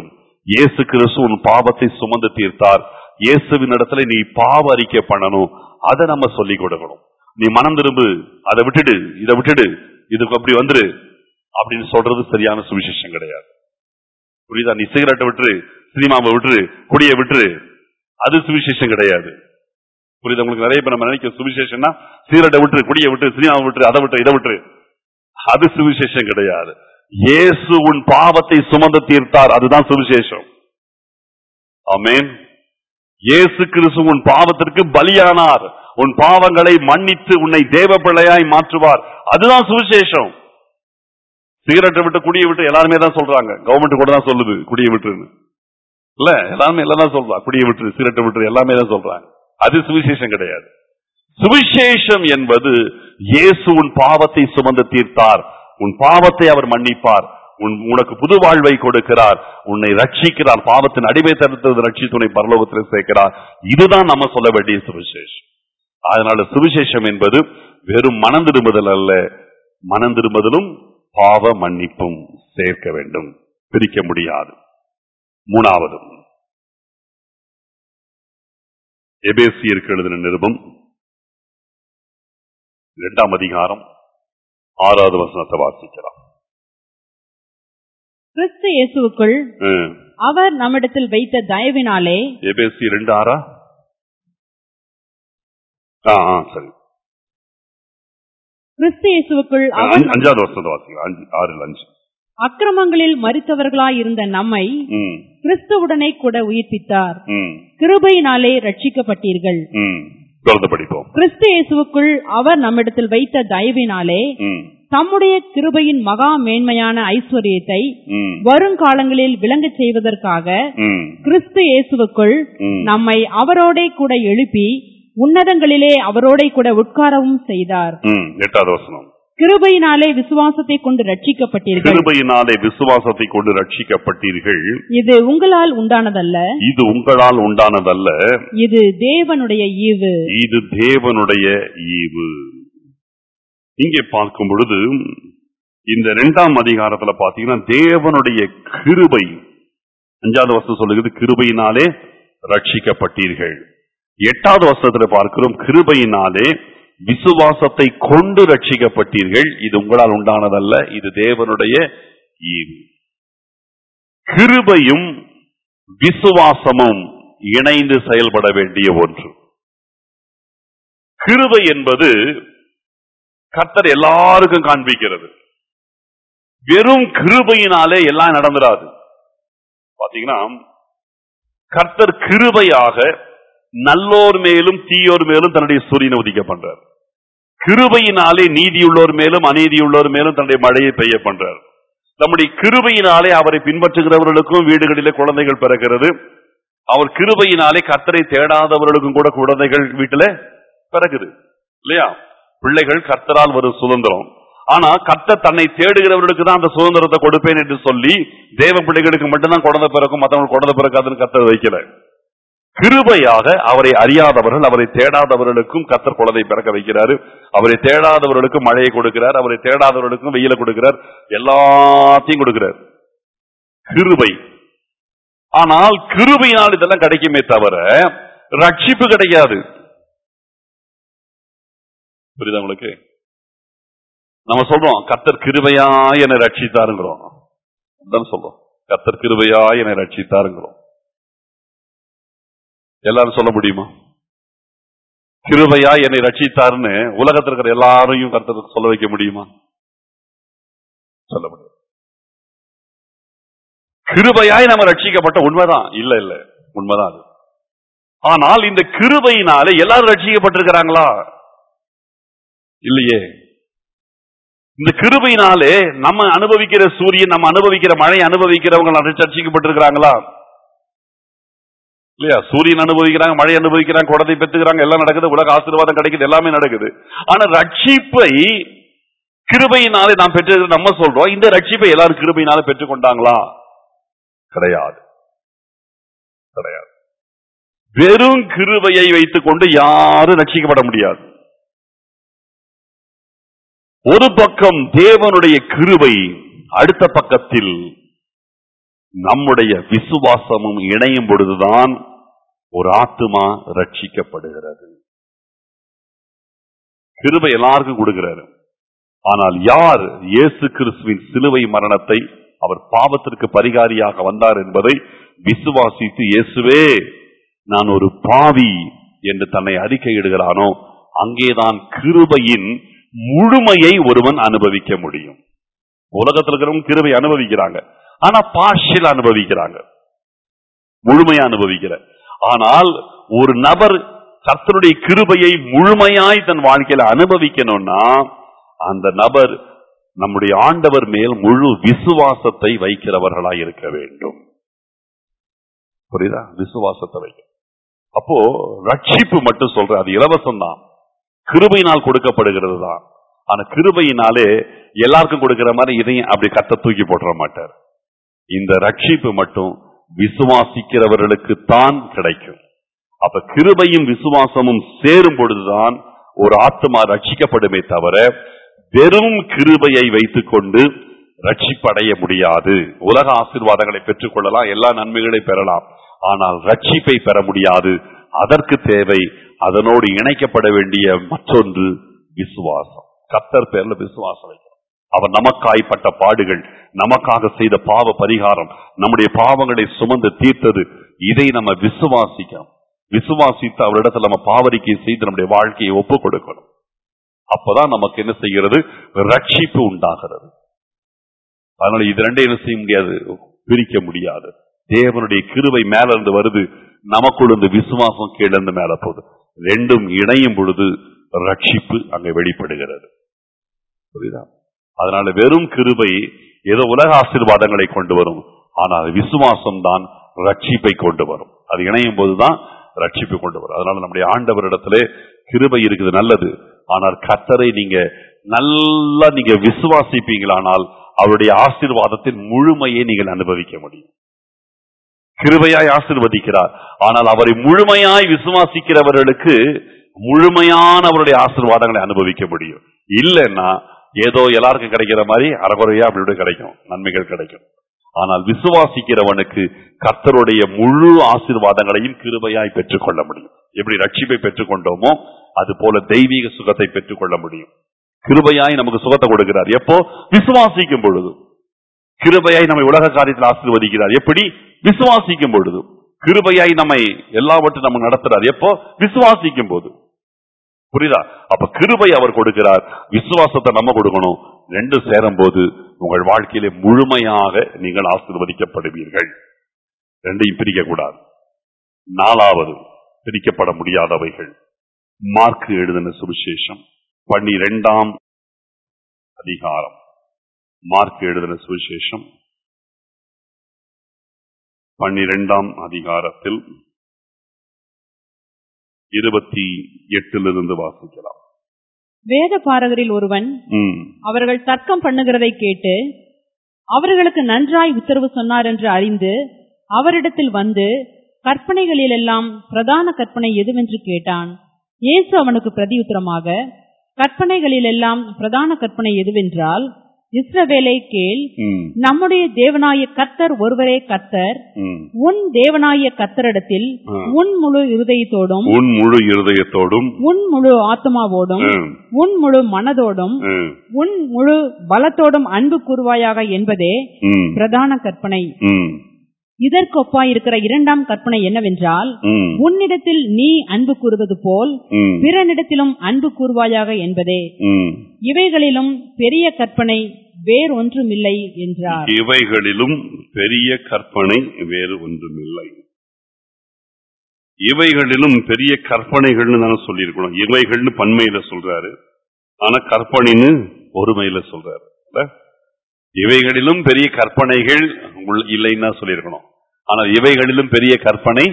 இயேசு கிறிஸ்து உன் பாவத்தை சுமந்து தீர்த்தார் இயேசுவின் இடத்துல நீ பாவ அறிக்கை பண்ணணும் அதை நம்ம சொல்லிக் கொடுக்கணும் நீ மனம் திரும்பு அதை விட்டுடு இதை விட்டுடு இதுக்கு அப்படி வந்துரு அப்படின்னு சொல்றது சரியான சுவிசேஷம் கிடையாது புரியுதா நீ சிகரெட்டை விட்டுரு சினிமாவை விட்டுரு குடியை விட்டுரு அது சுவிசேஷம் கிடையாது புரியுதா உங்களுக்கு நிறைய பேர் நம்ம நினைக்கிற சுவிசேஷம்னா சிகரெட்டை விட்டுரு குடியை விட்டு சினிமாவை விட்டுரு அதை விட்டு இதை விட்டுரு அது சுவிசேஷம் கிடையாது இயேசு உன் பாவத்தை சுமந்து தீர்த்தார் அதுதான் சுவிசேஷம் ஆமென் இயேசு கிறிஸ்து உன் பாவத்திற்கு பலியானார் உன் பாவங்களை மன்னித்து உன்னை தேவ பிள்ளையாய் மாற்றுவார் அதுதான் சுவிசேஷம் சிகரெட்டை விட்டு குடியை விட்டு எல்லாருமே தான் சொல்றாங்க கவர்மெண்ட் கூட தான் சொல்லுது குடியை விட்டுன்னு இல்ல எல்லாருமே எல்லாம் தான் சொல்றா குடியை விட்டு சிகரெட்டை விட்டு எல்லாமே தான் சொல்றாங்க அது சுவிசேஷம் கிடையாது சுவிசேஷம் என்பது இயேசு உன் பாவத்தை சுமந்து தீர்த்தார் உன் பாவத்தை அவர் மன்னிப்பார் உன் உனக்கு புது வாழ்வை கொடுக்கிறார் உன்னை ரட்சிக்கிறார் பாவத்தின் அடிமை தடுத்தது ரட்சித்து உன்னை பரலோகத்தில் சேர்க்கிறார் இதுதான் நம்ம சொல்ல வேண்டிய சுவிசேஷம் அதனால சுவிசேஷம் என்பது வெறும் மனம் திரும்புதல் அல்ல மனம் திரும்புதலும் பாவ மன்னிப்பும் சேர்க்க வேண்டும் பிரிக்க முடியாது மூணாவது எபேசியருக்கு எழுதின நிருபம் இரண்டாம் அதிகாரம் ஆறாவது வசனத்தை வாசிக்கலாம் கிறிஸ்து இயேசுவுக்குள் ம். அவர் நம்மிடத்தில் வைத்த தயவினாலே எபேசி ரெண்டு ஆறா ஆ ஆ சரி கிறிஸ்து இயேசுவுக்குள் அவர் அஞ்சு- அஞ்சாவது வருஷத்தை வாசிக்கலாம் அஞ்சு ஆறு அஞ்சு அக்கிரமங்களில் மரித்தவர்களாயிருந்த நம்மை ம் கிறிஸ்துவுடனே கூட உயிர்ப்பித்தார் ம் கிருபையினாலே ரட்சிக்கப்பட்டீர்கள் ம் தொடர்ந்து படிப்போம் கிறிஸ்து இயேசுவுக்குள் அவர் நம்மிடத்தில் வைத்த தயவினாலே ம் தம்முடைய கிருபையின் மகா மேன்மையான ஐஸ்வர்யத்தை ம் வருங்காலங்களில் விளங்கச் செய்வதற்காக ம் கிறிஸ்து இயேசுவுக்குள் ம் நம்மை அவரோடே கூட எழுப்பி உன்னதங்களிலே அவரோடே கூட உட்காரவும் செய்தார் ம் எட்டாவது வசனம் கிருபையினாலே விசுவாசத்தை கொண்டு ரட்சிக்கப்பட்டீர்கள் கிருபையினாலே விசுவாசத்தை கொண்டு ரட்சிக்கப்பட்டீர்கள் இது உங்களால் உண்டானதல்ல இது உங்களால் உண்டானதல்ல இது தேவனுடைய ஈவு இது தேவனுடைய ஈவு இங்கே பார்க்கும் பொழுது இந்த இரண்டாம் அதிகாரத்துல பாத்தீங்கன்னா தேவனுடைய கிருபை அஞ்சாவது வருஷம் சொல்லுகிறது கிருபையினாலே ரட்சிக்கப்பட்டீர்கள் எட்டாவது வருஷத்துல பார்க்கிறோம் கிருபையினாலே விசுவாசத்தை கொண்டு ரட்சிக்கப்பட்டீர்கள் இது உங்களால் உண்டானதல்ல இது தேவனுடைய ஈவு கிருபையும் விசுவாசமும் இணைந்து செயல்பட வேண்டிய ஒன்று கிருபை என்பது கர்த்தர் எல்லாருக்கும் காண்பிக்கிறது வெறும் கிருபையினாலே எல்லாம் நடந்துராது பாத்தீங்கன்னா கர்த்தர் கிருபையாக நல்லோர் மேலும் தீயோர் மேலும் தன்னுடைய சூரியனை உதிக்க பண்றார் கிருபையினாலே நீதியுள்ளோர் மேலும் அநீதியுள்ளோர் மேலும் தன்னுடைய மழையை பெய்ய பண்றார் நம்முடைய கிருபையினாலே அவரை பின்பற்றுகிறவர்களுக்கும் வீடுகளிலே குழந்தைகள் பிறக்கிறது அவர் கிருபையினாலே கர்த்தரை தேடாதவர்களுக்கும் கூட குழந்தைகள் வீட்டுல பிறகுது இல்லையா பிள்ளைகள் கர்த்தரால் வரும் சுதந்திரம் ஆனா கர்த்தர் தன்னை தேடுகிறவர்களுக்கு தான் அந்த சுதந்திரத்தை கொடுப்பேன் என்று சொல்லி தேவ பிள்ளைகளுக்கு மட்டும்தான் குழந்தை பிறக்கும் மற்றவங்களுக்கு குழந்தை பிறக்காதுன்னு கர்த்தர் வைக்கல கிருபையாக அவரை அறியாதவர்கள் அவரை தேடாதவர்களுக்கும் கர்த்தர் குழந்தை பிறக்க வைக்கிறாரு அவரை தேடாதவர்களுக்கும் மழையை கொடுக்கிறார் அவரை தேடாதவர்களுக்கும் வெயில கொடுக்கிறார் எல்லாத்தையும் கொடுக்கிறார் கிருபை ஆனால் கிருபையினால் இதெல்லாம் கிடைக்குமே தவிர ரட்சிப்பு கிடைக்காது புரியுதா உங்களுக்கு நம்ம சொல்றோம் கத்தர் கிருபையா என்னை ரட்சித்தாருங்கிறோம் அதான் சொல்றோம் கத்தர் கிருபையா என்னை ரட்சித்தாருங்கிறோம் எல்லாரும் சொல்ல முடியுமா கிருபையா என்னை ரட்சித்தாருன்னு உலகத்தில் இருக்கிற எல்லாரையும் கர்த்தர் சொல்ல வைக்க முடியுமா சொல்ல முடியும் கிருபையாய் நம்ம ரட்சிக்கப்பட்ட உண்மைதான் இல்ல இல்ல உண்மைதான் அது ஆனால் இந்த கிருபையினாலே எல்லாரும் ரட்சிக்கப்பட்டிருக்கிறாங்களா இல்லையே இந்த கிருபையினாலே நம்ம அனுபவிக்கிற சூரியன் நம்ம அனுபவிக்கிற மழை அனுபவிக்கிறவங்க ரட்சிக்கப்பட்டிருக்கிறாங்களா இல்லையா சூரியன் அனுபவிக்கிறாங்க மழை அனுபவிக்கிறாங்க குழந்தை பெற்றுக்கிறாங்க எல்லாம் நடக்குது உலக ஆசீர்வாதம் கிடைக்குது எல்லாமே நடக்குது ஆனா ரட்சிப்பை கிருபையினாலே நாம் பெற்று நம்ம சொல்றோம் இந்த ரட்சிப்பை எல்லாரும் கிருபையினால பெற்றுக்கொண்டாங்களா கிடையாது கிடையாது வெறும் கிருபையை வைத்துக் கொண்டு யாரும் ரட்சிக்கப்பட முடியாது ஒரு பக்கம் தேவனுடைய கிருபை அடுத்த பக்கத்தில் நம்முடைய விசுவாசமும் இணையும் பொழுதுதான் ஒரு ஆத்துமா ரட்சிக்கப்படுகிறது கிருபை எல்லாருக்கும் கொடுக்கிறாரு ஆனால் யார் இயேசு கிறிஸ்துவின் சிலுவை மரணத்தை அவர் பாவத்திற்கு பரிகாரியாக வந்தார் என்பதை விசுவாசித்து இயேசுவே நான் ஒரு பாவி என்று தன்னை அறிக்கையிடுகிறானோ அங்கேதான் கிருபையின் முழுமையை ஒருவன் அனுபவிக்க முடியும் உலகத்தில் இருக்கிறவங்க கிருபை அனுபவிக்கிறாங்க ஆனா பார்ஷியல் அனுபவிக்கிறாங்க முழுமையா அனுபவிக்கிற ஆனால் ஒரு நபர் கர்த்தருடைய கிருபையை முழுமையாய் தன் வாழ்க்கையில அனுபவிக்கணும்னா அந்த நபர் நம்முடைய ஆண்டவர் மேல் முழு விசுவாசத்தை வைக்கிறவர்களாய் இருக்க வேண்டும் புரியுதா விசுவாசத்தை வைக்க அப்போ ரட்சிப்பு மட்டும் சொல்ற அது இலவசம் தான் கிருபையினால் கொடுக்கப்படுகிறது தான் ஆனா கிருபையினாலே எல்லாருக்கும் கொடுக்கிற மாதிரி இதையும் அப்படி கத்த தூக்கி போட்டுற மாட்டார் இந்த ரட்சிப்பு மட்டும் விசுவாசிக்கிறவர்களுக்கு தான் கிடைக்கும் அப்ப கிருபையும் விசுவாசமும் சேரும் பொழுதுதான் ஒரு ஆத்மா ரட்சிக்கப்படுமே தவிர வெறும் கிருபையை வைத்துக்கொண்டு ரட்சிப்படைய முடியாது உலக ஆசீர்வாதங்களை பெற்றுக்கொள்ளலாம் எல்லா நன்மைகளை பெறலாம் ஆனால் ரட்சிப்பை பெற முடியாது அதற்கு தேவை அதனோடு இணைக்கப்பட வேண்டிய மற்றொன்று விசுவாசம் கத்தர் பேர்ல விசுவாசம் வைக்கிறோம் அவர் நமக்காய்ப்பட்ட பாடுகள் நமக்காக செய்த பாவ பரிகாரம் நம்முடைய பாவங்களை சுமந்து தீர்த்தது இதை நம்ம விசுவாசிக்கணும் விசுவாசித்து அவரிடத்துல நம்ம பாவரிக்கை செய்து நம்முடைய வாழ்க்கையை ஒப்புக் கொடுக்கணும் அப்பதான் நமக்கு என்ன செய்கிறது ரட்சிப்பு உண்டாகிறது அதனால இது ரெண்டையும் என்ன செய்ய முடியாது பிரிக்க முடியாது தேவனுடைய கிருபை மேல இருந்து வருது நமக்குள்ள இருந்து விசுவாசம் கீழ இருந்து மேல போகுது ரெண்டும் இணையும் பொழுது ரட்சிப்பு அங்க வெளிப்படுகிறது புரியுதா அதனால வெறும் கிருபை ஏதோ உலக ஆசீர்வாதங்களை கொண்டு வரும் ஆனால் விசுவாசம் தான் ரட்சிப்பை கொண்டு வரும் அது இணையும் போதுதான் ரட்சிப்பு கொண்டு வரும் அதனால நம்முடைய ஆண்டவரிடத்திலே கிருபை இருக்குது நல்லது ஆனால் கத்தரை நீங்க நல்லா நீங்க விசுவாசிப்பீங்களானால் அவருடைய ஆசீர்வாதத்தின் முழுமையை நீங்கள் அனுபவிக்க முடியும் கிருபையாய் ஆசிர்வதிக்கிறார் ஆனால் அவரை முழுமையாய் விசுவாசிக்கிறவர்களுக்கு முழுமையான அவருடைய ஆசீர்வாதங்களை அனுபவிக்க முடியும் இல்லைன்னா ஏதோ எல்லாருக்கும் கிடைக்கிற மாதிரி அறகுறையா அப்படி கிடைக்கும் நன்மைகள் கிடைக்கும் ஆனால் விசுவாசிக்கிறவனுக்கு கர்த்தருடைய முழு ஆசீர்வாதங்களையும் கிருபையாய் பெற்றுக்கொள்ள முடியும் எப்படி ரட்சிப்பை பெற்றுக்கொண்டோமோ அது போல தெய்வீக சுகத்தை பெற்றுக்கொள்ள முடியும் கிருபையாய் நமக்கு சுகத்தை கொடுக்கிறார் எப்போ விசுவாசிக்கும் பொழுது கிருபையாய் நம்மை உலக காரியத்தில் ஆசீர்வதிக்கிறார் எப்படி விசுவாசிக்கும் பொழுது கிருபையாய் நம்மை எல்லாவற்றையும் நம்ம நடத்துறார் எப்போ விசுவாசிக்கும் போது புரியுதா அப்ப கிருபை அவர் கொடுக்கிறார் விசுவாசத்தை நம்ம கொடுக்கணும் ரெண்டு சேரும் போது உங்கள் வாழ்க்கையிலே முழுமையாக நீங்கள் ஆசீர்வதிக்கப்படுவீர்கள் ரெண்டையும் பிரிக்க கூடாது நாலாவது பிரிக்கப்பட முடியாதவைகள் மார்க் எழுதின சுவிசேஷம் பன்னிரெண்டாம் அதிகாரம் மார்க் எழுதின சுவிசேஷம் பன்னிரெண்டாம் அதிகாரத்தில் இருபத்தி எட்டிலிருந்து வாசிக்கலாம் வேத பாரகரில் ஒருவன் ம், அவர்கள் தர்க்கம் பண்ணுகிறதை கேட்டு அவர்களுக்கு நன்றாய் உத்தரவு சொன்னார் என்று அறிந்து அவரிடத்தில் வந்து கற்பனைகளிலெல்லாம் பிரதான கற்பனை எதுவென்று கேட்டான் இயேசு அவனுக்கு பிரதியுத்தரமாக கற்பனைகளிலெல்லாம் பிரதான கற்பனை எதுவென்றால் இஸ்ரவேலை கேள் ம், நம்முடைய தேவனாய கர்த்தர் ஒருவரே கர்த்தர் ம். உன் தேவனாய கர்த்தரிடத்தில் ஆ. உன் முழு இருதயத்தோடும் உன் முழு இருதயத்தோடும் உன் முழு ஆத்மாவோடும் ம், உன் முழு மனதோடும் ம், உன் முழு பலத்தோடும் அன்பு கூறுவாயாக என்பதே ம், பிரதான கற்பனை ம், இதற்கொப்பாய் இருக்கிற இரண்டாம் கற்பனை என்னவென்றால் ம், உன்னிடத்தில் நீ அன்பு கூறுவது போல் ம், பிறனிடத்திலும் அன்பு கூறுவாயாக என்பதே ம். இவைகளிலும் பெரிய கற்பனை வேறொன்றுமில்லை என்றார் இவைகளிலும் பெரிய கற்பனை வேறு ஒன்றுமில்லை இவைகளிலும் பெரிய கற்பனைகள்னு தானே சொல்லியிருக்கணும் இவைகள்னு பன்மையில சொல்றாரு ஆனா கற்பனைன்னு ஒருமையில சொல்றாரு இல்ல? இவைகளிலும் பெரிய கற்பனைகள் உள்ள- இல்லைன்னு தான் சொல்லியிருக்கணும் ஆனால் இவைகளிலும் பெரிய கற்பனை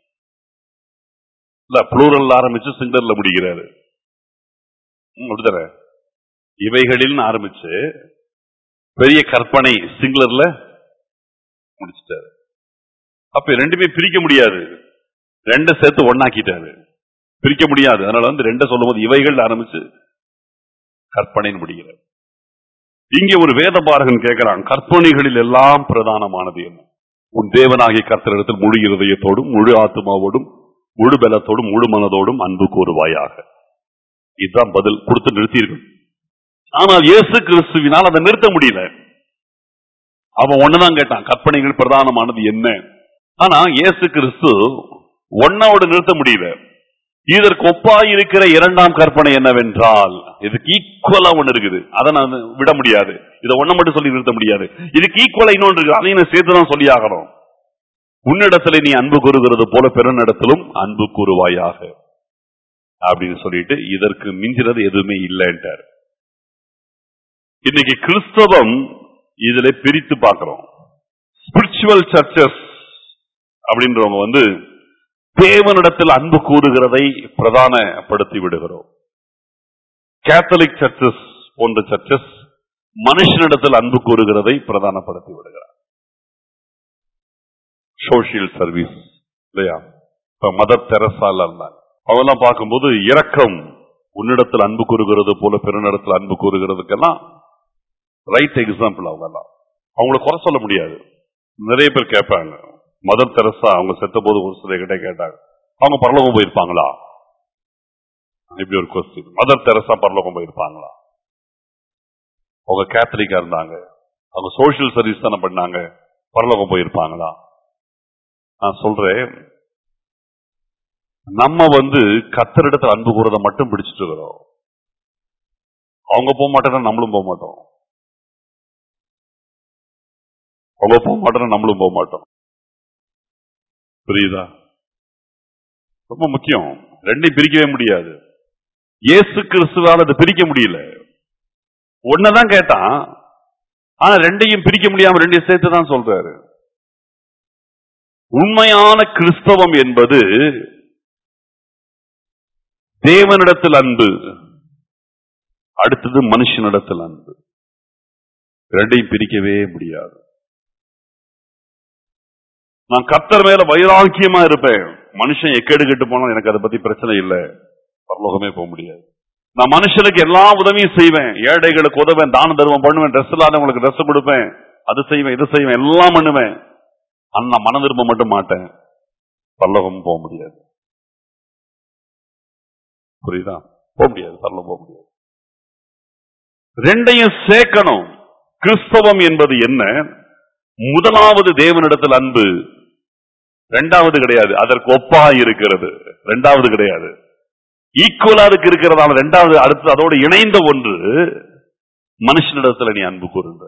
இல்ல புளூரல் ஆரம்பிச்சு சிங்கர்ல முடிக்கிறாரு ம், அப்படிதானே இவைகளில் ஆரம்பிச்சு பெரிய கற்பனை சிங்குலர்ல முடிச்சிட்டாரு அப்ப ரெண்டுமே பிரிக்க முடியாது ரெண்ட சேர்த்து ஒண்ணாக்கிட்டாரு பிரிக்க முடியாது அதனால வந்து ரெண்ட சொல்லும் போது இவைகள் ஆரம்பிச்சு கற்பனைன்னு முடிகிறார் இங்கே ஒரு வேத பாரகன் கேட்கிறான் கற்பனைகளில் எல்லாம் பிரதானமானது என்ன உன் தேவனாகிய கர்த்தரிடத்தில் முழு இருதயத்தோடும் முழு ஆத்மாவோடும் முழு பலத்தோடும் முழு மனதோடும் அன்பு கூறுவாயாக இதுதான் பதில் கொடுத்து நிறுத்தியிருக்கும் ஆனால் இயேசு கிறிஸ்துவினால் அதை நிறுத்த முடியல அவன் ஒண்ணுதான் கேட்டான் கற்பனைகள் பிரதானமானது என்ன ஆனா இயேசு கிறிஸ்து ஒன்னோடு நிறுத்த முடியல இதற்கு ஒப்பாய் இருக்கிற இரண்டாம் கற்பனை என்னவென்றால் இதுக்கு ஈக்குவலா ஒண்ணு இருக்குது அதை நான் விட முடியாது இதை ஒண்ணு மட்டும் சொல்லி நிறுத்த முடியாது இதுக்கு ஈக்குவலா இன்னொன்று இருக்கு அதையும் நான் சேர்த்து தான் சொல்லி ஆகணும் உன்னிடத்துல நீ அன்பு கூறுகிறது போல பிறனிடத்திலும் அன்பு கூறுவாயாக அப்படின்னு சொல்லிட்டு இதற்கு மிஞ்சிறது எதுவுமே இல்லைன்ட்டார் இன்னைக்கு கிறிஸ்தவம் இதுல பிரித்து பார்க்கிறோம் ஸ்பிரிச்சுவல் சர்ச்சஸ் அப்படின்றவங்க வந்து தேவனிடத்தில் அன்பு கூறுகிறதை பிரதானப்படுத்தி விடுகிறோம் கேத்தலிக் சர்ச்சஸ் போன்ற சர்ச்சஸ் மனுஷனிடத்தில் அன்பு கூறுகிறதை பிரதானப்படுத்தி விடுகிறார் சோசியல் சர்வீஸ் இல்லையா இப்ப மதர் தெரசால இருந்தாங்க அவெல்லாம் பார்க்கும்போது இரக்கம் உன்னிடத்தில் அன்பு கூறுகிறது போல பிறனிடத்தில் அன்பு கூறுகிறதுக்கெல்லாம் ரைட் எக்ஸாம்பிள் அவங்க எல்லாம் அவங்கள குறை சொல்ல முடியாது நிறைய பேர் கேட்பாங்க மதர் தெரசா அவங்க செத்த போது ஒரு சில கிட்ட கேட்டாங்க அவங்க பரலோகம் போயிருப்பாங்களா இப்படி ஒரு கொஸ்டின் மதர் தெரசா பரலோகம் போயிருப்பாங்களா அவங்க கேத்தலிக்கா இருந்தாங்க அவங்க சோசியல் சர்வீஸ் தானே பண்ணாங்க பரலோகம் போயிருப்பாங்களா நான் சொல்றேன் நம்ம வந்து கத்தரிடத்தில் அன்பு கூறதை மட்டும் பிடிச்சிட்டு இருக்கிறோம் அவங்க போக மாட்டேன்னா நம்மளும் போக மாட்டோம் அவங்க போக மாட்டோம் நம்மளும் போக மாட்டோம் புரியுதா ரொம்ப முக்கியம் ரெண்டையும் பிரிக்கவே முடியாது இயேசு கிறிஸ்துவால் அதை பிரிக்க முடியல ஒன்னதான் கேட்டான் ஆனா ரெண்டையும் பிரிக்க முடியாம ரெண்டையும் சேர்த்து தான் சொல்றாரு உண்மையான கிறிஸ்தவம் என்பது தேவனிடத்தில் அன்பு அடுத்தது மனுஷனிடத்தில் அன்பு ரெண்டையும் பிரிக்கவே முடியாது நான் கத்தர் மேல வைராக்கியமா இருப்பேன் மனுஷன் எக்கேடு கெட்டு போனா எனக்கு அதை பத்தி பிரச்சனை இல்லை பரலோகமே போக முடியாது நான் மனுஷனுக்கு எல்லா உதவியும் செய்வேன் ஏழைகளுக்கு உதவேன் தான தர்மம் பண்ணுவேன் ட்ரெஸ் இல்லாதவங்களுக்கு ட்ரெஸ் கொடுப்பேன் அது செய்வேன் இது செய்வேன் எல்லாம் பண்ணுவேன் ஆனா நான் மன விரும்ப மட்டும் மாட்டேன் பரலோகம் போக முடியாது புரியுதா போக முடியாது பரலோகம் போக முடியாது ரெண்டையும் சேர்க்கணும் கிறிஸ்தவம் என்பது என்ன முதலாவது தேவனிடத்தில் அன்பு ரெண்டாவது கிடையாது அதற்கு ஒப்பா இருக்கிறது ரெண்டாவது கிடையாது ஈக்குவலா அதுக்கு இருக்கிறதால ரெண்டாவது அடுத்து அதோடு இணைந்த ஒன்று மனுஷனிடத்துல நீ அன்பு கூறுங்க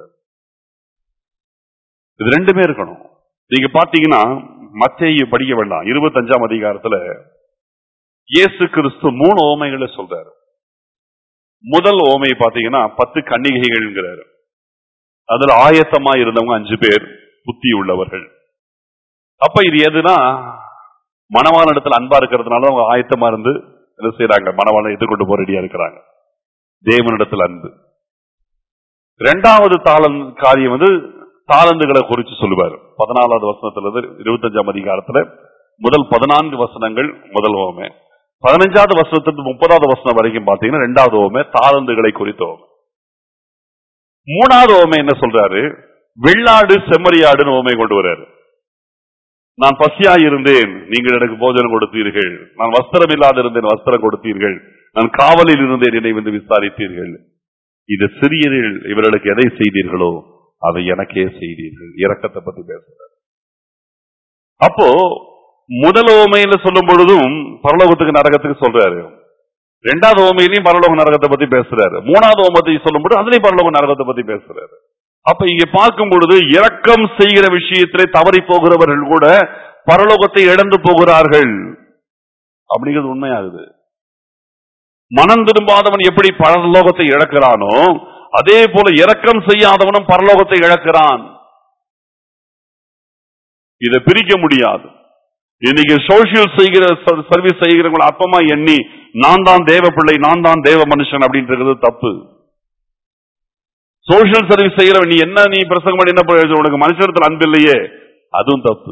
இது ரெண்டுமே இருக்கணும் நீங்க பாத்தீங்கன்னா மத்திய படிக்க வேண்டாம் இருபத்தஞ்சாம் அதிகாரத்துல இயேசு கிறிஸ்து மூணு ஓமைகளை சொல்றாரு முதல் ஓமை பாத்தீங்கன்னா பத்து கன்னிகைகள்ங்கிறாரு அதுல ஆயத்தமா இருந்தவங்க அஞ்சு பேர் புத்தி உள்ளவர்கள் அப்ப இது எதுனா மணவாள இடத்துல அன்பா இருக்கிறதுனால அவங்க ஆயத்தமா இருந்து என்ன செய்யறாங்க மணவாளனை எதிர்கொண்டு போக ரெடியா இருக்கிறாங்க தேவனிடத்தில் அன்பு ரெண்டாவது தாளன் காரியம் வந்து தாளந்துகளை குறித்து சொல்லுவார் பதினாலாவது வசனத்துல இருந்து இருபத்தஞ்சாம் அதிகாரத்துல முதல் பதினான்கு வசனங்கள் முதல் ஓமை பதினஞ்சாவது வசனத்திலிருந்து முப்பதாவது வசனம் வரைக்கும் பாத்தீங்கன்னா ரெண்டாவது ஓமை தாளந்துகளை குறித்த ஓமை மூணாவது ஓமை என்ன சொல்றாரு வெள்ளாடு செம்மறியாடுன்னு ஓமை கொண்டு வர்றாரு நான் பசியா இருந்தேன் நீங்கள் எனக்கு போஜனம் கொடுத்தீர்கள் நான் வஸ்திரம் இல்லாத இருந்தேன் வஸ்திரம் கொடுத்தீர்கள் நான் காவலில் இருந்தேன் என்னை வந்து விசாரித்தீர்கள் இது சிறியரில் இவர்களுக்கு எதை செய்தீர்களோ அதை எனக்கே செய்தீர்கள் இரக்கத்தை பத்தி பேசுறாரு அப்போ முதல் ஓமையில சொல்லும் பொழுதும் பரலோகத்துக்கு நரகத்துக்கு சொல்றாரு ரெண்டாவது ஓமையிலையும் பரலோக நரகத்தை பத்தி பேசுறாரு மூணாவது ஓமத்தை சொல்லும் பொழுது அதுலயும் பரலோக நரகத்தை பத்தி பேசுறாரு அப்ப இங்க பார்க்கும் பொழுது இரக்கம் செய்கிற விஷயத்திலே தவறி போகிறவர்கள் கூட பரலோகத்தை இழந்து போகிறார்கள் அப்படிங்கிறது உண்மையாகுது மனம் திரும்பாதவன் எப்படி பரலோகத்தை இழக்கிறானோ அதே போல இரக்கம் செய்யாதவனும் பரலோகத்தை இழக்கிறான் இதை பிரிக்க முடியாது இன்னைக்கு சோசியல் செய்கிற சர்வீஸ் செய்கிறவங்களை அப்பமா எண்ணி நான் தான் தேவ பிள்ளை நான் தான் தேவ மனுஷன் அப்படின்றது தப்பு சோசியல் சர்வீஸ் செய்யறவன் நீ என்ன நீ பிரசங்கம் பண்ணி என்ன பிரயோஜனம் உனக்கு மனுஷனத்தில் அன்பு இல்லையே அதுவும் தப்பு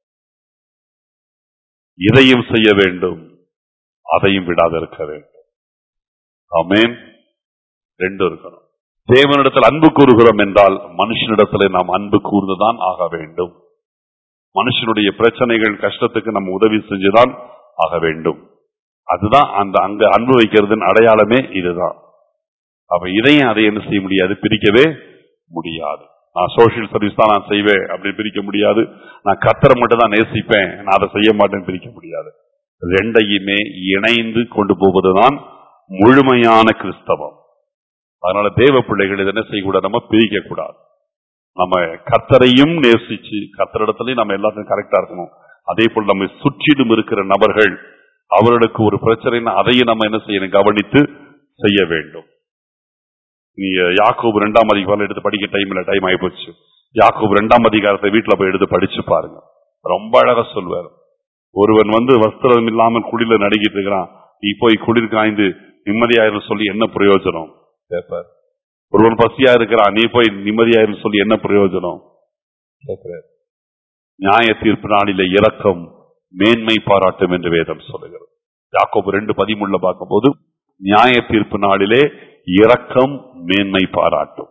இதையும் செய்ய வேண்டும் அதையும் விடாத இருக்க வேண்டும் ஆமேன் ரெண்டும் இருக்கணும் தேவனிடத்தில் அன்பு கூறுகிறோம் என்றால் மனுஷனிடத்தில் நாம் அன்பு கூர்ந்துதான் ஆக வேண்டும் மனுஷனுடைய பிரச்சனைகள் கஷ்டத்துக்கு நம்ம உதவி செஞ்சுதான் ஆக வேண்டும் அதுதான் அந்த அங்க அன்பு வைக்கிறதுன்னு அடையாளமே இதுதான் அப்ப இதையும் அதை என்ன செய்ய முடியாது பிரிக்கவே முடியாது நான் சோசியல் சர்வீஸ் தான் நான் செய்வேன் அப்படின்னு பிரிக்க முடியாது நான் கத்தரை மட்டும் தான் நேசிப்பேன் நான் அதை செய்ய மாட்டேன்னு பிரிக்க முடியாது ரெண்டையுமே இணைந்து கொண்டு போவதுதான் முழுமையான கிறிஸ்தவம் அதனால தேவ பிள்ளைகள் இதை என்ன செய்யக்கூடாது நம்ம பிரிக்க கூடாது நம்ம கத்தரையும் நேசிச்சு கத்தரிடத்துலயும் நம்ம எல்லாத்தையும் கரெக்டா இருக்கணும் அதே போல் நம்ம சுற்றிலும் இருக்கிற நபர்கள் அவர்களுக்கு ஒரு பிரச்சனைன்னா அதையும் நம்ம என்ன செய்யணும் கவனித்து செய்ய வேண்டும் நீ யாக்கோபு ரெண்டாம் அதிகாரம் எடுத்து படிக்க டைம் இல்ல டைம் ஆயிப்போச்சு யாக்கோபு ரெண்டாம் அதிகாரத்தை வீட்டுல போய் எடுத்து படிச்சு பாருங்க ரொம்ப அழகா சொல்வார் ஒருவன் வந்து வஸ்திரம் இல்லாமல் குளிர்ல நடுங்கிட்டு இருக்கிறான் நீ போய் குளிர் காய்ந்து நிம்மதியாயிரும் சொல்லி என்ன பிரயோஜனம் கேட்பார் ஒருவன் பசியா இருக்கிறான் நீ போய் நிம்மதியாயிரும் சொல்லி என்ன பிரயோஜனம் கேட்கிறார் நியாய தீர்ப்பு நாளில இரக்கம் மேன்மை பாராட்டும் என்று வேதம் சொல்லுகிறது யாக்கோபு ரெண்டு பதிமூணுல பார்க்கும்போது நியாய தீர்ப்பு நாளிலே இரக்கம் மேன்மை பாராட்டும்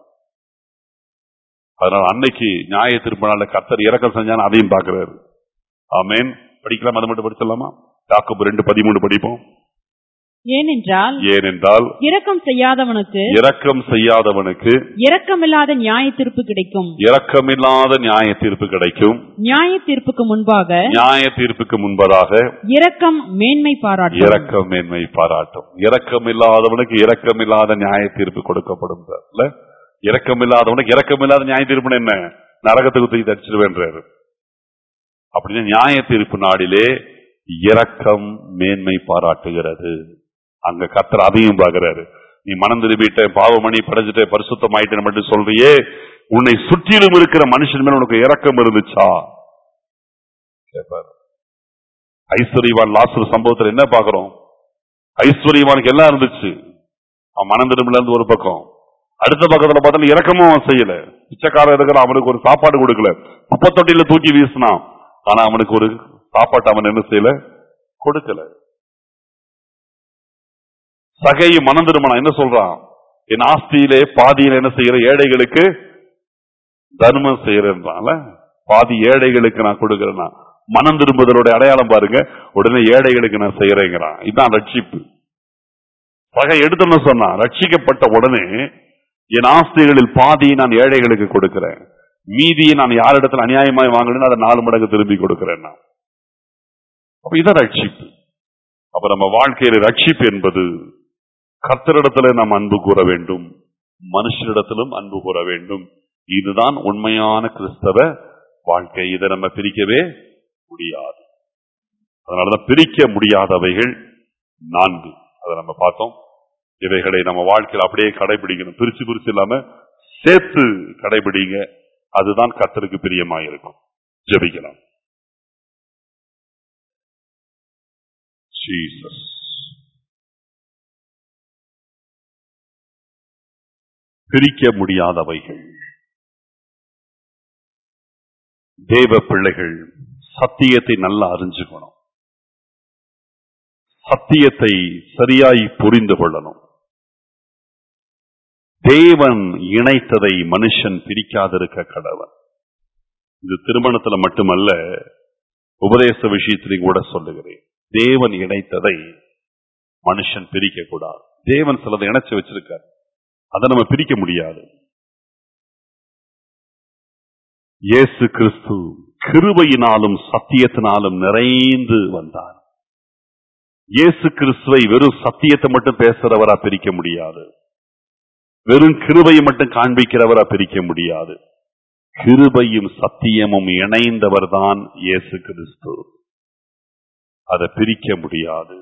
அதனால அன்னைக்கு நியாய தீர்ப்பு நாளில் கத்தர் இரக்கம் செஞ்சான்னு அதையும் பார்க்கிறாரு ஆமேன் படிக்கலாம் அதை மட்டும் படிச்சிடலாமா யாக்கோபு ரெண்டு பதிமூணு படிப்போம் ஏனென்றால் ஏனென்றால் இரக்கம் செய்யாதவனுக்கு இரக்கம் செய்யாதவனுக்கு இரக்கமில்லாத நியாய தீர்ப்பு கிடைக்கும் இரக்கமில்லாத நியாய தீர்ப்பு கிடைக்கும் நியாய தீர்ப்புக்கு முன்பாக நியாய தீர்ப்புக்கு முன்பதாக இரக்கம் மேன்மை பாராட்டும் இரக்கம் மேன்மை பாராட்டும் இரக்கம் இல்லாதவனுக்கு இரக்கம் இல்லாத நியாய தீர்ப்பு கொடுக்கப்படும் இல்ல இரக்கம் இல்லாதவனுக்கு இரக்கம் இல்லாத நியாய தீர்ப்பு என்ன நரகத்துக்கு தூக்கி தடிச்சிருவேன்றாரு அப்படின்னு நியாய தீர்ப்பு நாடிலே இரக்கம் மேன்மை பாராட்டுகிறது அங்க கத்தர் அதையும் பார்க்கிறாரு நீ மனம் திரும்பிட்ட பாவமணி படைச்சிட்ட பரிசுத்தம் ஆயிட்டேன்னு மட்டும் சொல்றியே உன்னை சுற்றிலும் இருக்கிற மனுஷன் மேல உனக்கு இரக்கம் இருந்துச்சா கேட்பாரு ஐஸ்வர்யவான் லாசர் சம்பவத்துல என்ன பாக்குறோம் ஐஸ்வர்யவானுக்கு எல்லாம் இருந்துச்சு அவன் மனம் திரும்பல இருந்து ஒரு பக்கம் அடுத்த பக்கத்துல பார்த்தாலும் இறக்கமும் அவன் செய்யல பிச்சைக்காரன் இருக்கிற அவனுக்கு ஒரு சாப்பாடு கொடுக்கல குப்பத்தொட்டியில தூக்கி வீசினான் ஆனா அவனுக்கு ஒரு சாப்பாட்டு அவன் என்ன செய்யல கொடுக்கல சகையை மனம் திரும்பினான் என்ன சொல்றான் என் ஆஸ்தியிலே பாதியில என்ன செய்யற ஏழைகளுக்கு தர்மம் செய்யறேன்றான்ல பாதி ஏழைகளுக்கு நான் கொடுக்கறேன்னா மனம் திரும்புதலோட அடையாளம் பாருங்க உடனே ஏழைகளுக்கு நான் செய்யறேங்கிறான் இதுதான் ரட்சிப்பு பகை எடுத்துன்னு சொன்னான் ரட்சிக்கப்பட்ட உடனே என் ஆஸ்திகளில் பாதியை நான் ஏழைகளுக்கு கொடுக்கிறேன் மீதியை நான் யாரிடத்துல அநியாயமாய் வாங்கினேன்னு அதை நாலு மடங்கு திரும்பி கொடுக்கிறேன் நான் அப்ப இதான் ரட்சிப்பு அப்ப நம்ம வாழ்க்கையில ரட்சிப்பு என்பது கர்த்தரிடத்துல நாம் அன்பு கூற வேண்டும் மனுஷரிடத்திலும் அன்பு கூற வேண்டும் இதுதான் உண்மையான கிறிஸ்தவ வாழ்க்கை இதை நம்ம பிரிக்கவே முடியாது அதனாலதான் பிரிக்க முடியாதவைகள் நான்கு அதை நம்ம பார்த்தோம் இவைகளை நம்ம வாழ்க்கையில் அப்படியே கடைபிடிக்கணும் பிரிச்சு பிரிச்சு இல்லாம சேர்த்து கடைபிடிங்க அதுதான் கர்த்தருக்கு பிரியமாயிருக்கும் ஜெபிக்கலாம் ஜீசஸ் பிரிக்க முடியாதவைகள் தேவ பிள்ளைகள் சத்தியத்தை நல்லா அறிஞ்சுக்கணும் சத்தியத்தை சரியாய் புரிந்து கொள்ளணும் தேவன் இணைத்ததை மனுஷன் பிரிக்காதிருக்க கடவன் இது திருமணத்துல மட்டுமல்ல உபதேச விஷயத்திலையும் கூட சொல்லுகிறேன் தேவன் இணைத்ததை மனுஷன் பிரிக்க கூடாது தேவன் சிலதை இணைச்சு வச்சிருக்கார் அதை நம்ம பிரிக்க முடியாது இயேசு கிறிஸ்து கிருபையினாலும் சத்தியத்தினாலும் நிறைந்து வந்தார் இயேசு கிறிஸ்துவை வெறும் சத்தியத்தை மட்டும் பேசுறவரா பிரிக்க முடியாது வெறும் கிருபையை மட்டும் காண்பிக்கிறவரா பிரிக்க முடியாது கிருபையும் சத்தியமும் இணைந்தவர் தான் இயேசு கிறிஸ்து அதை பிரிக்க முடியாது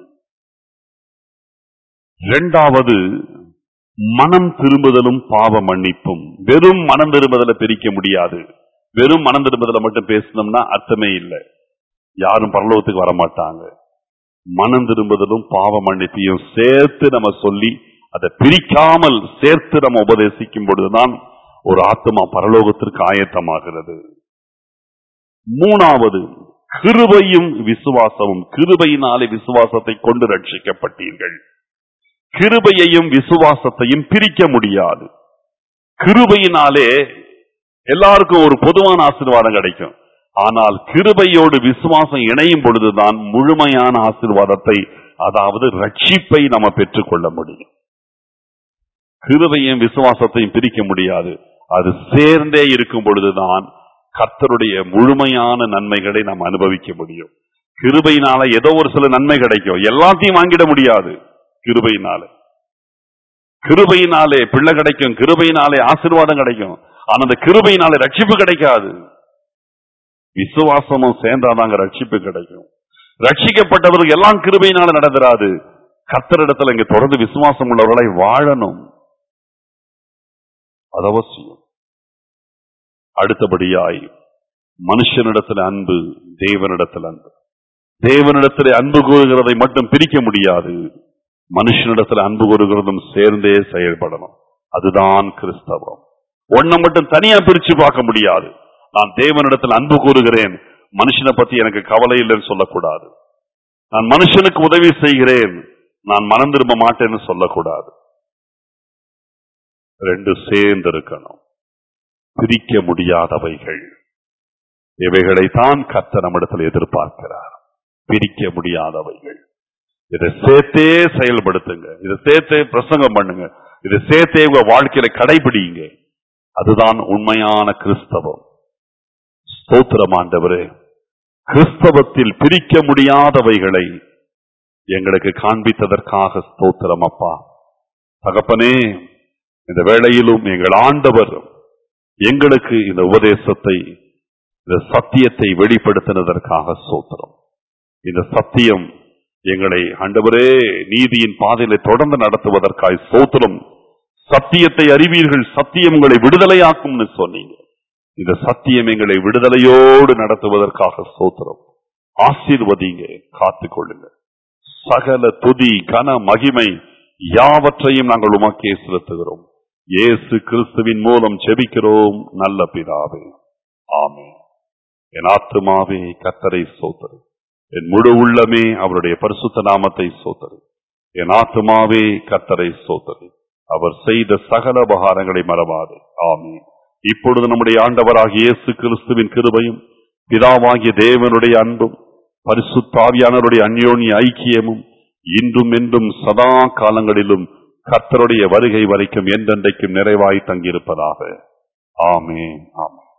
இரண்டாவது மனம் திரும்புதலும் பாவ மன்னிப்பும் வெறும் மனம் திரும்புதலை பிரிக்க முடியாது வெறும் மனம் திரும்புதலை மட்டும் பேசணும்னா அர்த்தமே இல்லை யாரும் பரலோகத்துக்கு வரமாட்டாங்க மனம் திரும்புதலும் பாவ மன்னிப்பையும் சேர்த்து நம்ம சொல்லி அதை பிரிக்காமல் சேர்த்து நம்ம உபதேசிக்கும் பொழுதுதான் ஒரு ஆத்மா பரலோகத்திற்கு ஆயத்தமாகிறது மூணாவது கிருபையும் விசுவாசமும் கிருபையினாலே விசுவாசத்தை கொண்டு ரட்சிக்கப்பட்டீர்கள் கிருபையையும் விசுவாசத்தையும் பிரிக்க முடியாது கிருபையினாலே எல்லாருக்கும் ஒரு பொதுவான ஆசீர்வாதம் கிடைக்கும் ஆனால் கிருபையோடு விசுவாசம் இணையும் பொழுதுதான் முழுமையான ஆசீர்வாதத்தை அதாவது ரட்சிப்பை நம்ம பெற்றுக்கொள்ள முடியும் கிருபையும் விசுவாசத்தையும் பிரிக்க முடியாது அது சேர்ந்தே இருக்கும் பொழுதுதான் கர்த்தருடைய முழுமையான நன்மைகளை நாம் அனுபவிக்க முடியும் கிருபையினால ஏதோ ஒரு சில நன்மை கிடைக்கும் எல்லாத்தையும் வாங்கிட முடியாது கிருபையினால கிருபையினாலே பிள்ளை கிடைக்கும் கிருபையினாலே ஆசீர்வாதம் கிடைக்கும் ஆனா அந்த கிருபையினாலே ரட்சிப்பு கிடைக்காது விசுவாசமும் சேர்ந்தாதாங்க ரட்சிப்பு கிடைக்கும் ரட்சிக்கப்பட்டவர்கள் எல்லாம் கிருபையினால நடந்துராது கர்த்தரிடத்துல இங்க தொடர்ந்து விசுவாசம் உள்ளவர்களை வாழணும் அது அவசியம் அடுத்தபடியாய் மனுஷனிடத்துல அன்பு தேவனிடத்துல அன்பு தேவனிடத்துல அன்பு கூறுகிறதை மட்டும் பிரிக்க முடியாது மனுஷனிடத்துல அன்பு கூறுகிறதும் சேர்ந்தே செயல்படணும் அதுதான் கிறிஸ்தவம் ஒன்ன மட்டும் தனியா பிரிச்சு பார்க்க முடியாது நான் தேவனிடத்தில் அன்பு கூறுகிறேன் மனுஷனை பத்தி எனக்கு கவலை இல்லைன்னு சொல்லக்கூடாது நான் மனுஷனுக்கு உதவி செய்கிறேன் நான் மனம் திரும்ப மாட்டேன்னு சொல்லக்கூடாது ரெண்டு சேர்ந்து இருக்கணும் பிரிக்க முடியாதவைகள் இவைகளைத்தான் கத்த நம்மிடத்தில் எதிர்பார்க்கிறார் பிரிக்க முடியாதவைகள் இதை சேர்த்தே செயல்படுத்துங்க இதை சேர்த்தே பிரசங்கம் பண்ணுங்க இதை சேர்த்தே உங்க வாழ்க்கையில கடைபிடிங்க அதுதான் உண்மையான கிறிஸ்தவம் ஸ்தோத்திரம் ஆண்டவரே கிறிஸ்தவத்தில் பிரிக்க முடியாதவைகளை எங்களுக்கு காண்பித்ததற்காக ஸ்தோத்திரம் அப்பா தகப்பனே இந்த வேளையிலும் எங்கள் ஆண்டவர் எங்களுக்கு இந்த உபதேசத்தை இந்த சத்தியத்தை வெளிப்படுத்தினதற்காக சோத்திரம் இந்த சத்தியம் எங்களை ஆண்டவரே நீதியின் பாதையில தொடர்ந்து நடத்துவதற்காய் சோத்திரம் சத்தியத்தை அறிவீர்கள் சத்தியம் உங்களை விடுதலையாக்கும்னு சொன்னீங்க இந்த சத்தியம் எங்களை விடுதலையோடு நடத்துவதற்காக சோத்திரம் ஆசீர்வதிங்க காத்துக் கொள்ளுங்க சகல துதி கன மகிமை யாவற்றையும் நாங்கள் உமக்கே செலுத்துகிறோம் இயேசு கிறிஸ்துவின் மூலம் செபிக்கிறோம் நல்ல பிதாவே ஆமே என் ஆத்துமாவே கத்தரை சோத்தரு என் முழு உள்ளமே அவருடைய பரிசுத்த நாமத்தை சோத்தரு என் ஆத்துமாவே கத்தரை சோத்தரு அவர் செய்த சகல உபகாரங்களை மறவாது ஆமே இப்பொழுது நம்முடைய ஆண்டவராகிய இயேசு கிறிஸ்துவின் கிருபையும் பிதாவாகிய தேவனுடைய அன்பும் பரிசுத்தாவியானவருடைய அந்யோன்ய ஐக்கியமும் இன்றும் என்றும் சதா காலங்களிலும் கர்த்தருடைய வருகை வரைக்கும் என்றென்றைக்கும் நிறைவாய் தங்கியிருப்பதாக ஆமே ஆமே